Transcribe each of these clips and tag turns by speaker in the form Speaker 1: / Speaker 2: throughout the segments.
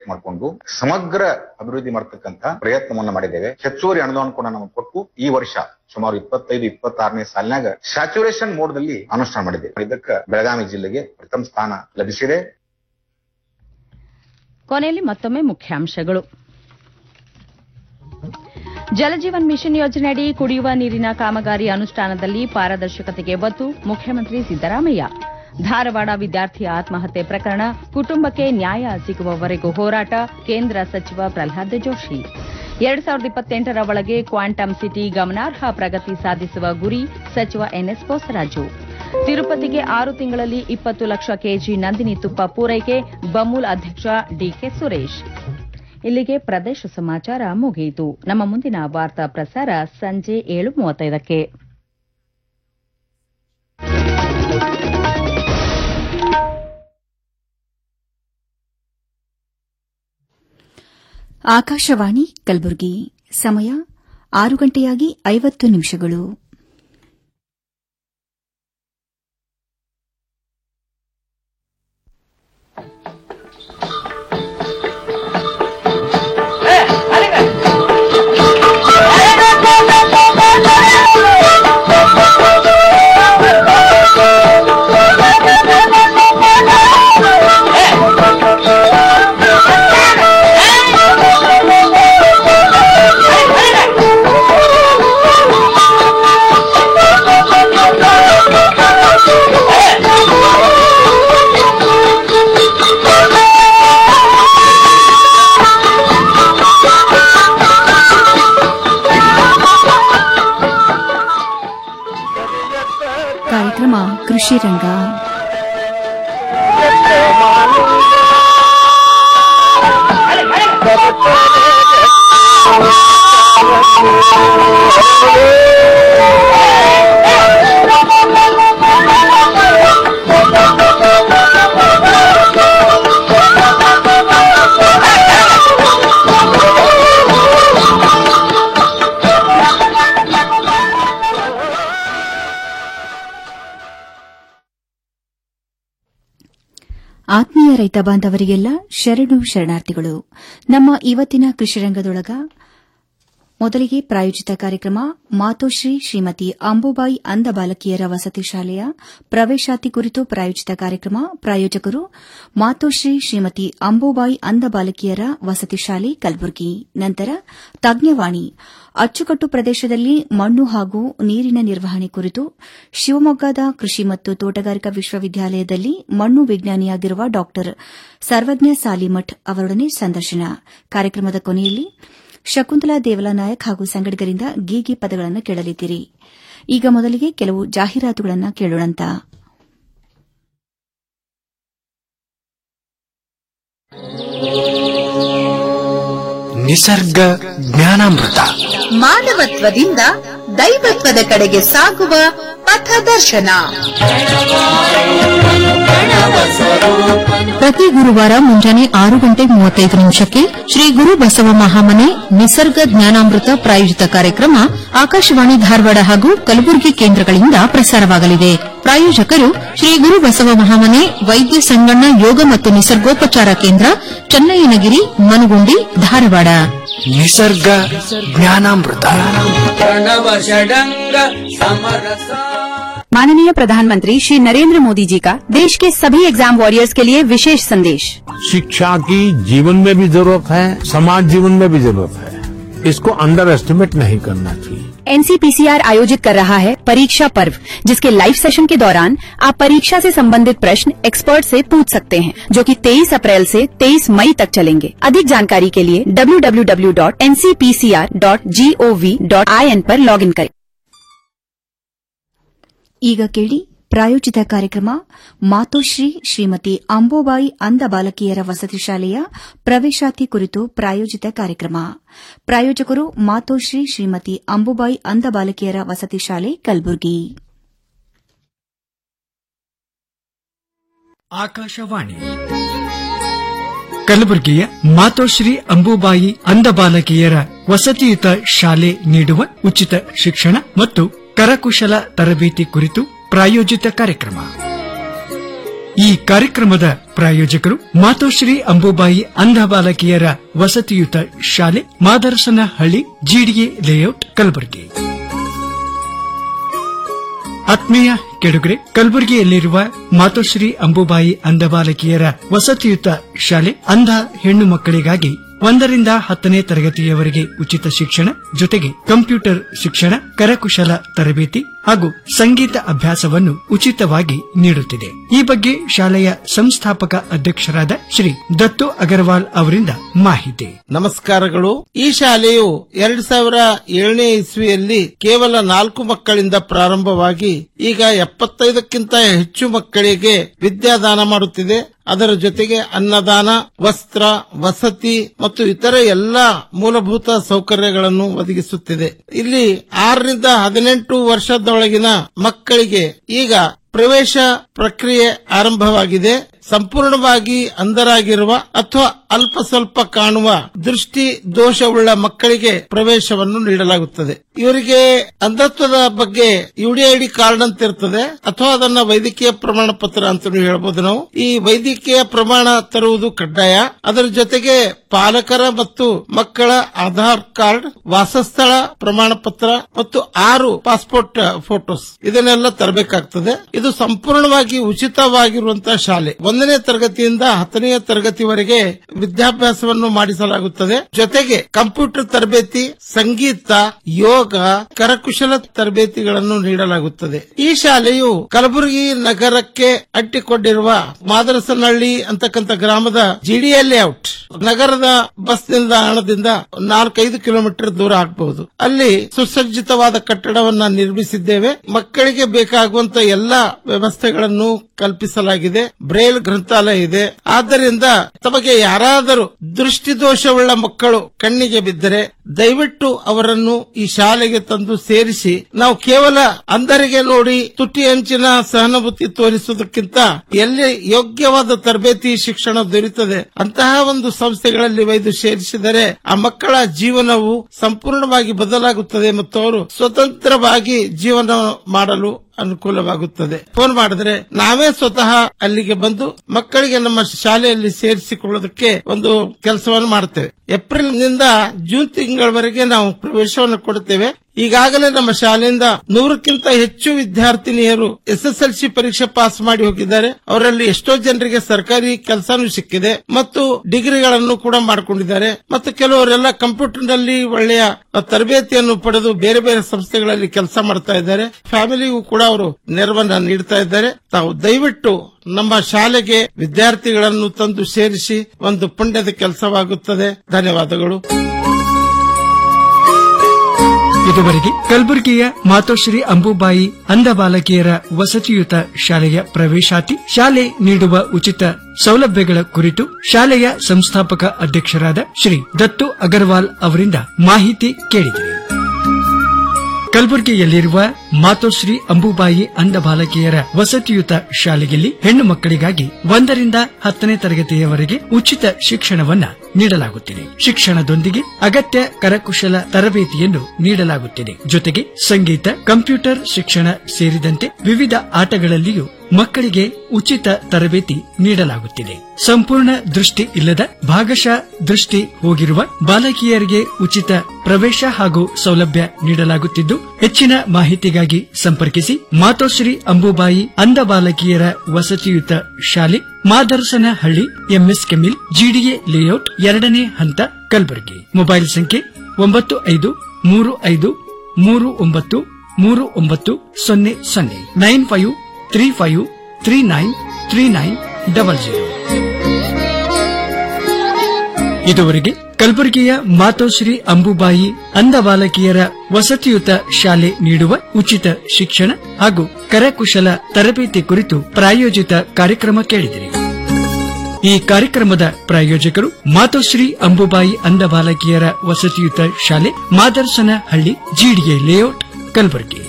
Speaker 1: ಮಾಡಿಕೊಂಡು ಸಮಗ್ರ ಅಭಿವೃದ್ಧಿ ಮಾಡತಕ್ಕಂತ ಪ್ರಯತ್ನವನ್ನ ಮಾಡಿದ್ದೇವೆ ಹೆಚ್ಚುವರಿ ಅನುದಾನ ಕೂಡ ನಾವು ಕೊಟ್ಟು ಈ ವರ್ಷ ಸುಮಾರು ಇಪ್ಪತ್ತೈದು ಇಪ್ಪತ್ತಾರನೇ ಸಾಲಿನಾಗ ಸ್ಯಾಚುರೇಷನ್ ಮೋಡ್ದಲ್ಲಿ ಅನುಷ್ಠಾನ ಮಾಡಿದ್ದೇವೆ ಇದಕ್ಕೆ ಬೆಳಗಾವಿ ಜಿಲ್ಲೆಗೆ ಪ್ರಥಮ ಸ್ಥಾನ ಲಭಿಸಿದೆ
Speaker 2: ಕೊನೆಯಲ್ಲಿ ಮತ್ತೊಮ್ಮೆ ಮುಖ್ಯಾಂಶಗಳು ಜಲಜೀವನ್ ಮಿಷನ್ ಯೋಜನೆಯಡಿ ಕುಡಿಯುವ ನೀರಿನ ಕಾಮಗಾರಿ ಅನುಷ್ಠಾನದಲ್ಲಿ ಪಾರದರ್ಶಕತೆಗೆ ಒತ್ತು ಮುಖ್ಯಮಂತ್ರಿ ಸಿದ್ದರಾಮಯ್ಯ ಧಾರವಾಡ ವಿದ್ಯಾರ್ಥಿ ಆತ್ಮಹತ್ಯೆ ಪ್ರಕರಣ ಕುಟುಂಬಕ್ಕೆ ನ್ಯಾಯ ಸಿಗುವವರೆಗೂ ಹೋರಾಟ ಕೇಂದ್ರ ಸಚಿವ ಪ್ರಹ್ಲಾದ್ ಜೋಶಿ ಎರಡ್ ಸಾವಿರದ ಇಪ್ಪತ್ತೆಂಟರ ಒಳಗೆ ಕ್ವಾಂಟಮ್ ಸಿಟಿ ಗಮನಾರ್ಹ ಪ್ರಗತಿ ಸಾಧಿಸುವ ಗುರಿ ಸಚಿವ ಎನ್ಎಸ್ ಬೋಸರಾಜು ತಿರುಪತಿಗೆ ಆರು ತಿಂಗಳಲ್ಲಿ ಇಪ್ಪತ್ತು ಲಕ್ಷ ಕೆಜಿ ನಂದಿನಿ ತುಪ್ಪ ಪೂರೈಕೆ ಬಮೂಲ್ ಅಧ್ಯಕ್ಷ ಡಿಕೆ ಸುರೇಶ್ ಇಲ್ಲಿಗೆ ಪ್ರದೇಶ ಸಮಾಚಾರ ಮುಗಿಯಿತು ನಮ್ಮ ಮುಂದಿನ ವಾರ್ತಾ ಪ್ರಸಾರ ಸಂಜೆ ಏಳು ಮೂವತ್ತೈದಕ್ಕೆ
Speaker 3: ಆಕಾಶವಾಣಿ ಕಲಬುರಗಿ ಸಮಯ ಆರು ಗಂಟೆಯಾಗಿ ಐವತ್ತು ನಿಮಿಷಗಳು ಕಾರ್ಯಕ್ರಮ ಕೃಷಿ ರಂಗ ಆತ್ಮೀಯ ರೈತ ಬಾಂಧವರಿಗೆಲ್ಲ ಶರಣು ಶರಣಾರ್ಥಿಗಳು ನಮ್ಮ ಇವತ್ತಿನ ಕೃಷಿರಂಗದೊಳಗ ಮೊದಲಿಗೆ ಪ್ರಾಯೋಜಿತ ಕಾರ್ಯಕ್ರಮ ಮಾತೋಶ್ರೀ ಶ್ರೀಮತಿ ಅಂಬುಬಾಯಿ ಅಂಧ ಬಾಲಕಿಯರ ವಸತಿ ಶಾಲೆಯ ಪ್ರವೇಶಾತಿ ಕುರಿತು ಪ್ರಾಯೋಜಿತ ಕಾರ್ಯಕ್ರಮ ಪ್ರಾಯೋಜಕರು ಮಾತೋಶ್ರೀ ಶ್ರೀಮತಿ ಅಂಬುಬಾಯಿ ಅಂಧ ಬಾಲಕಿಯರ ವಸತಿ ಶಾಲೆ ಕಲಬುರಗಿ ನಂತರ ತಜ್ಞವಾಣಿ ಅಚ್ಚುಕಟ್ಟು ಪ್ರದೇಶದಲ್ಲಿ ಮಣ್ಣು ಹಾಗೂ ನೀರಿನ ನಿರ್ವಹಣೆ ಕುರಿತು ಶಿವಮೊಗ್ಗದ ಕೃಷಿ ಮತ್ತು ತೋಟಗಾರಿಕಾ ವಿಶ್ವವಿದ್ಯಾಲಯದಲ್ಲಿ ಮಣ್ಣು ವಿಜ್ಞಾನಿಯಾಗಿರುವ ಡಾ ಸರ್ವಜ್ಞ ಸಾಲಿಮಠ್ ಅವರೊಡನೆ ಸಂದರ್ಶನ ಕಾರ್ಯಕ್ರಮದ ಕೊನೆಯಲ್ಲಿ ಶಕುಂತಲಾ ದೇವಲ ನಾಯಕ್ ಹಾಗೂ ಸಂಗಡಿಗರಿಂದ ಗೀಗಿ ಪದಗಳನ್ನು ಕೇಳಲಿದ್ದೀರಿ ಈಗ ಮೊದಲಿಗೆ ಕೆಲವು ಜಾಹೀರಾತುಗಳನ್ನು ಕೇಳೋಣಂತ
Speaker 4: ನಿಸರ್ಗ ಜ್ಞಾನಾಮೃತ
Speaker 5: ಮಾನವತ್ವದಿಂದ ದೈವತ್ವದ ಕಡೆಗೆ ಸಾಗುವ ಪಥದರ್ಶನ
Speaker 6: ಪ್ರತಿ ಗುರುವಾರ ಮುಂಜಾನೆ ಆರು ಗಂಟೆ ಮೂವತ್ತೈದು ನಿಮಿಷಕ್ಕೆ ಶ್ರೀ ಗುರು ಬಸವ ಮಹಾಮನೆ ನಿಸರ್ಗ ಜ್ಞಾನಾಮೃತ ಪ್ರಾಯೋಜಿತ ಕಾರ್ಯಕ್ರಮ ಆಕಾಶವಾಣಿ ಧಾರವಾಡ ಹಾಗೂ ಕಲಬುರಗಿ ಕೇಂದ್ರಗಳಿಂದ ಪ್ರಸಾರವಾಗಲಿದೆ ಪ್ರಾಯೋಜಕರು ಶ್ರೀ ಗುರು ಬಸವ ಮಹಾಮನೆ ವೈದ್ಯ ಸಂಗಣ್ಣ ಯೋಗ ಮತ್ತು ನಿಸರ್ಗೋಪಚಾರ ಕೇಂದ್ರ ಚನ್ನಯ್ಯನಗಿರಿ ಮನುಗುಂಡಿ ಧಾರವಾಡ
Speaker 4: ನಿಸರ್ಗ ಜ್ಞಾನಾಮೃತ
Speaker 7: माननीय प्रधानमंत्री श्री नरेंद्र मोदी जी का देश के सभी एग्जाम वॉरियर्स के लिए विशेष संदेश
Speaker 8: शिक्षा की जीवन में भी जरूरत है समाज जीवन में भी जरूरत है इसको अंडर एस्टिमेट नहीं करना चाहिए
Speaker 7: एनसीपीसीआर आयोजित कर रहा है परीक्षा पर्व जिसके लाइव सेशन के दौरान आप परीक्षा से संबंधित प्रश्न एक्सपर्ट से पूछ सकते हैं जो कि 23 अप्रैल से 23 मई तक चलेंगे अधिक जानकारी के लिए www.ncpcr.gov.in पर लॉगिन करें
Speaker 3: ಈಗ ಕೇಳಿ ಪ್ರಾಯೋಜಿತ ಕಾರ್ಯಕ್ರಮ ಮಾತೋಶ್ರೀ ಶ್ರೀಮತಿ ಅಂಬೋಬಾಯಿ ಅಂಧ ಬಾಲಕಿಯರ ವಸತಿ ಶಾಲೆಯ ಪ್ರವೇಶಾತಿ ಕುರಿತು ಪ್ರಾಯೋಜಿತ ಕಾರ್ಯಕ್ರಮ ಪ್ರಾಯೋಜಕರು ಮಾತೋಶ್ರೀ ಶ್ರೀಮತಿ ಅಂಬುಬಾಯಿ ಅಂಧ ಬಾಲಕಿಯರ ವಸತಿ ಶಾಲೆ ಕಲಬುರಗಿ
Speaker 9: ಆಕಾಶವಾಣಿ ಕಲಬುರಗಿಯ ಮಾತೋಶ್ರೀ ಅಂಬುಬಾಯಿ ಅಂಧ ಬಾಲಕಿಯರ ವಸತಿಯುತ ಶಾಲೆ ನೀಡುವ ಉಚಿತ ಶಿಕ್ಷಣ ಮತ್ತು ಕರಕುಶಲ ತರಬೇತಿ ಕುರಿತು ಪ್ರಾಯೋಜಿತ ಕಾರ್ಯಕ್ರಮ ಈ ಕಾರ್ಯಕ್ರಮದ ಪ್ರಾಯೋಜಕರು ಮಾತೋಶ್ರೀ ಅಂಬುಬಾಯಿ ಅಂಧ ಬಾಲಕಿಯರ ವಸತಿಯುತ ಶಾಲೆ ಮಾದರ್ಸನ ಹಳ್ಳಿ ಜಿಡಿಎ ಲೇಔಟ್ ಕಲಬುರಗಿ ಆತ್ಮೀಯ ಕೆಡುಗರೆ ಕಲಬುರಗಿಯಲ್ಲಿರುವ ಮಾತೋಶ್ರೀ ಅಂಬುಬಾಯಿ ಅಂಧ ಬಾಲಕಿಯರ ವಸತಿಯುತ ಶಾಲೆ ಅಂಧ ಹೆಣ್ಣು ಮಕ್ಕಳಿಗಾಗಿ ಒಂದರಿಂದ ಹತ್ತನೇ ತರಗತಿಯವರೆಗೆ ಉಚಿತ ಶಿಕ್ಷಣ ಜೊತೆಗೆ ಕಂಪ್ಯೂಟರ್ ಶಿಕ್ಷಣ ಕರಕುಶಲ ತರಬೇತಿ ಹಾಗೂ ಸಂಗೀತ ಅಭ್ಯಾಸವನ್ನು ಉಚಿತವಾಗಿ ನೀಡುತ್ತಿದೆ ಈ ಬಗ್ಗೆ ಶಾಲೆಯ ಸಂಸ್ಥಾಪಕ ಅಧ್ಯಕ್ಷರಾದ ಶ್ರೀ ದತ್ತು ಅಗರ್ವಾಲ್ ಅವರಿಂದ ಮಾಹಿತಿ
Speaker 10: ನಮಸ್ಕಾರಗಳು ಈ ಶಾಲೆಯು ಎರಡ್ ಸಾವಿರ ಏಳನೇ ಇಸ್ವಿಯಲ್ಲಿ ಕೇವಲ ನಾಲ್ಕು ಮಕ್ಕಳಿಂದ ಪ್ರಾರಂಭವಾಗಿ ಈಗ ಎಪ್ಪತ್ತೈದಕ್ಕಿಂತ ಹೆಚ್ಚು ಮಕ್ಕಳಿಗೆ ವಿದ್ಯಾದಾನ ಮಾಡುತ್ತಿದೆ ಅದರ ಜೊತೆಗೆ ಅನ್ನದಾನ ವಸ್ತ್ರ ವಸತಿ ಮತ್ತು ಇತರ ಎಲ್ಲಾ ಮೂಲಭೂತ ಸೌಕರ್ಯಗಳನ್ನು ಒದಗಿಸುತ್ತಿದೆ ಇಲ್ಲಿ ಆರರಿಂದ ಹದಿನೆಂಟು ವರ್ಷದೊಳಗಿನ ಮಕ್ಕಳಿಗೆ ಈಗ ಪ್ರವೇಶ ಪ್ರಕ್ರಿಯೆ ಆರಂಭವಾಗಿದೆ ಸಂಪೂರ್ಣವಾಗಿ ಅಂಧರಾಗಿರುವ ಅಥವಾ ಅಲ್ಪ ಸ್ವಲ್ಪ ಕಾಣುವ ದೃಷ್ಟಿ ದೋಷವುಳ್ಳ ಮಕ್ಕಳಿಗೆ ಪ್ರವೇಶವನ್ನು ನೀಡಲಾಗುತ್ತದೆ ಇವರಿಗೆ ಅಂಧತ್ವದ ಬಗ್ಗೆ ಯುಡಿಐಡಿ ಕಾರ್ಡ್ ಅಂತ ಇರ್ತದೆ ಅಥವಾ ಅದನ್ನ ವೈದ್ಯಕೀಯ ಪ್ರಮಾಣ ಪತ್ರ ಅಂತ ಹೇಳಬಹುದು ನಾವು ಈ ವೈದ್ಯಕೀಯ ಪ್ರಮಾಣ ತರುವುದು ಕಡ್ಡಾಯ ಅದರ ಜೊತೆಗೆ ಪಾಲಕರ ಮತ್ತು ಮಕ್ಕಳ ಆಧಾರ್ ಕಾರ್ಡ್ ವಾಸಸ್ಥಳ ಪ್ರಮಾಣ ಪತ್ರ ಮತ್ತು ಆರು ಪಾಸ್ಪೋರ್ಟ್ ಫೋಟೋಸ್ ಇದನ್ನೆಲ್ಲ ತರಬೇಕಾಗ್ತದೆ ಇದು ಸಂಪೂರ್ಣವಾಗಿ ಉಚಿತವಾಗಿರುವಂತಹ ಶಾಲೆ ಒಂದನೇ ತರಗತಿಯಿಂದ ಹತ್ತನೆಯ ತರಗತಿವರೆಗೆ ವಿದ್ಯಾಭ್ಯಾಸವನ್ನು ಮಾಡಿಸಲಾಗುತ್ತದೆ ಜೊತೆಗೆ ಕಂಪ್ಯೂಟರ್ ತರಬೇತಿ ಸಂಗೀತ ಯೋಗ ಕರಕುಶಲ ತರಬೇತಿಗಳನ್ನು ನೀಡಲಾಗುತ್ತದೆ ಈ ಶಾಲೆಯು ಕಲಬುರಗಿ ನಗರಕ್ಕೆ ಅಂಟಿಕೊಂಡಿರುವ ಮಾದರಸನಹಳ್ಳಿ ಅಂತಕ್ಕಂಥ ಗ್ರಾಮದ ಜಿಡಿಎ ಲೇಔಟ್ ನಗರದ ಬಸ್ ನಿಲ್ದಾಣದಿಂದ ನಾಲ್ಕೈದು ಕಿಲೋಮೀಟರ್ ದೂರ ಆಗಬಹುದು ಅಲ್ಲಿ ಸುಸಜ್ಜಿತವಾದ ಕಟ್ಟಡವನ್ನ ನಿರ್ಮಿಸಿದ್ದೇವೆ ಮಕ್ಕಳಿಗೆ ಬೇಕಾಗುವಂತ ಎಲ್ಲಾ ವ್ಯವಸ್ಥೆಗಳನ್ನು ಕಲ್ಪಿಸಲಾಗಿದೆ ಬ್ರೇಲ್ ಗ್ರಂಥಾಲಯ ಇದೆ ಆದ್ದರಿಂದ ತಮಗೆ ಯಾರಾದರೂ ದೃಷ್ಟಿದೋಷವುಳ್ಳ ಮಕ್ಕಳು ಕಣ್ಣಿಗೆ ಬಿದ್ದರೆ ದಯವಿಟ್ಟು ಅವರನ್ನು ಈ ಶಾಲೆಗೆ ತಂದು ಸೇರಿಸಿ ನಾವು ಕೇವಲ ಅಂಧರಿಗೆ ನೋಡಿ ತುಟಿ ಅಂಚಿನ ಸಹಾನುಭೂತಿ ತೋರಿಸುವುದಕ್ಕಿಂತ ಎಲ್ಲಿ ಯೋಗ್ಯವಾದ ತರಬೇತಿ ಶಿಕ್ಷಣ ದೊರೆಯುತ್ತದೆ ಅಂತಹ ಒಂದು ಸಂಸ್ಥೆಗಳಲ್ಲಿ ಒಯ್ದು ಸೇರಿಸಿದರೆ ಆ ಮಕ್ಕಳ ಜೀವನವು ಸಂಪೂರ್ಣವಾಗಿ ಬದಲಾಗುತ್ತದೆ ಮತ್ತು ಅವರು ಸ್ವತಂತ್ರವಾಗಿ ಜೀವನ ಮಾಡಲು ಅನುಕೂಲವಾಗುತ್ತದೆ ಫೋನ್ ಮಾಡಿದ್ರೆ ನಾವೇ ಸ್ವತಃ ಅಲ್ಲಿಗೆ ಬಂದು ಮಕ್ಕಳಿಗೆ ನಮ್ಮ ಶಾಲೆಯಲ್ಲಿ ಸೇರಿಸಿಕೊಳ್ಳೋದಕ್ಕೆ ಒಂದು ಕೆಲಸವನ್ನು ಮಾಡ್ತೇವೆ ಏಪ್ರಿಲ್ ನಿಂದ ಜೂನ್ ತಿಂಗಳವರೆಗೆ ನಾವು ಪ್ರವೇಶವನ್ನು ಕೊಡುತ್ತೇವೆ ಈಗಾಗಲೇ ನಮ್ಮ ಶಾಲೆಯಿಂದ ನೂರಕ್ಕಿಂತ ಹೆಚ್ಚು ವಿದ್ಯಾರ್ಥಿನಿಯರು ಎಸ್ಎಸ್ಎಲ್ಸಿ ಪರೀಕ್ಷೆ ಪಾಸ್ ಮಾಡಿ ಹೋಗಿದ್ದಾರೆ ಅವರಲ್ಲಿ ಎಷ್ಟೋ ಜನರಿಗೆ ಸರ್ಕಾರಿ ಕೆಲಸನೂ ಸಿಕ್ಕಿದೆ ಮತ್ತು ಡಿಗ್ರಿಗಳನ್ನು ಕೂಡ ಮಾಡಿಕೊಂಡಿದ್ದಾರೆ ಮತ್ತು ಕೆಲವರೆಲ್ಲ ಕಂಪ್ಯೂಟರ್ ನಲ್ಲಿ ಒಳ್ಳೆಯ ತರಬೇತಿಯನ್ನು ಪಡೆದು ಬೇರೆ ಬೇರೆ ಸಂಸ್ಥೆಗಳಲ್ಲಿ ಕೆಲಸ ಮಾಡ್ತಾ ಇದ್ದಾರೆ ಫ್ಯಾಮಿಲಿಗೂ ಕೂಡ ಅವರು ನೆರವನ್ನ ನೀಡ್ತಾ ಇದ್ದಾರೆ ತಾವು ದಯವಿಟ್ಟು ನಮ್ಮ ಶಾಲೆಗೆ ವಿದ್ಯಾರ್ಥಿಗಳನ್ನು ತಂದು ಸೇರಿಸಿ ಒಂದು ಪುಣ್ಯದ ಕೆಲಸವಾಗುತ್ತದೆ ಧನ್ಯವಾದಗಳು
Speaker 9: ಇದುವರೆಗೆ ಕಲಬುರಗಿಯ ಮಾತೋಶ್ರೀ ಅಂಬುಬಾಯಿ ಅಂಧ ಬಾಲಕಿಯರ ವಸತಿಯುತ ಶಾಲೆಯ ಪ್ರವೇಶಾತಿ ಶಾಲೆ ನೀಡುವ ಉಚಿತ ಸೌಲಭ್ಯಗಳ ಕುರಿತು ಶಾಲೆಯ ಸಂಸ್ಥಾಪಕ ಅಧ್ಯಕ್ಷರಾದ ಶ್ರೀ ದತ್ತು ಅಗರ್ವಾಲ್ ಅವರಿಂದ ಮಾಹಿತಿ ಕೇಳಿದರು ಕಲಬುರಗಿಯಲ್ಲಿರುವ ಮಾತೋಶ್ರೀ ಅಂಬುಬಾಯಿ ಅಂಧ ಬಾಲಕಿಯರ ವಸತಿಯುತ ಶಾಲೆಯಲ್ಲಿ ಹೆಣ್ಣು ಮಕ್ಕಳಿಗಾಗಿ ಒಂದರಿಂದ ಹತ್ತನೇ ತರಗತಿಯವರೆಗೆ ಉಚಿತ ಶಿಕ್ಷಣವನ್ನ ನೀಡಲಾಗುತ್ತಿದೆ ಶಿಕ್ಷಣದೊಂದಿಗೆ ಅಗತ್ಯ ಕರಕುಶಲ ತರಬೇತಿಯನ್ನು ನೀಡಲಾಗುತ್ತಿದೆ ಜೊತೆಗೆ ಸಂಗೀತ ಕಂಪ್ಯೂಟರ್ ಶಿಕ್ಷಣ ಸೇರಿದಂತೆ ವಿವಿಧ ಆಟಗಳಲ್ಲಿಯೂ ಮಕ್ಕಳಿಗೆ ಉಚಿತ ತರಬೇತಿ ನೀಡಲಾಗುತ್ತಿದೆ ಸಂಪೂರ್ಣ ದೃಷ್ಟಿ ಇಲ್ಲದ ಭಾಗಶಃ ದೃಷ್ಟಿ ಹೋಗಿರುವ ಬಾಲಕಿಯರಿಗೆ ಉಚಿತ ಪ್ರವೇಶ ಹಾಗೂ ಸೌಲಭ್ಯ ನೀಡಲಾಗುತ್ತಿದ್ದು ಹೆಚ್ಚಿನ ಮಾಹಿತಿಗಾಗಿ ಸಂಪರ್ಕಿಸಿ ಮಾತೋಶ್ರೀ ಅಂಬುಬಾಯಿ ಅಂಧ ಬಾಲಕಿಯರ ವಸತಿಯುತ ಶಾಲೆ ಮಾದರ್ಸನ ಹಳ್ಳಿ ಎಂಎಸ್ ಕೆಮಿಲ್ ಜಿಡಿಎ ಲೇಔಟ್ ಎರಡನೇ ಹಂತ ಕಲಬುರಗಿ ಮೊಬೈಲ್ ಸಂಖ್ಯೆ ಒಂಬತ್ತು ಐದು ಮೂರು ಐದು ಮೂರು ಒಂಬತ್ತು ಮೂರು ಒಂಬತ್ತು ಸೊನ್ನೆ ಸೊನ್ನೆ nine five three five three nine three nine double zero ಇದುವರೆಗೆ ಕಲಬುರಗಿಯ ಮಾತೋಶ್ರೀ ಅಂಬುಬಾಯಿ ಅಂಧ ಬಾಲಕಿಯರ ವಸತಿಯುತ ಶಾಲೆ ನೀಡುವ ಉಚಿತ ಶಿಕ್ಷಣ ಹಾಗೂ ಕರಕುಶಲ ತರಬೇತಿ ಕುರಿತು ಪ್ರಾಯೋಜಿತ ಕಾರ್ಯಕ್ರಮ ಕೇಳಿದಿರಿ ಈ ಕಾರ್ಯಕ್ರಮದ ಪ್ರಾಯೋಜಕರು ಮಾತೋಶ್ರೀ ಅಂಬುಬಾಯಿ ಅಂಧ ಬಾಲಕಿಯರ ವಸತಿಯುತ ಶಾಲೆ ಮಾದರ್ಸನ ಹಳ್ಳಿ ಜಿಡಿಎ ಲೇಔಟ್ ಕಲಬುರಗಿ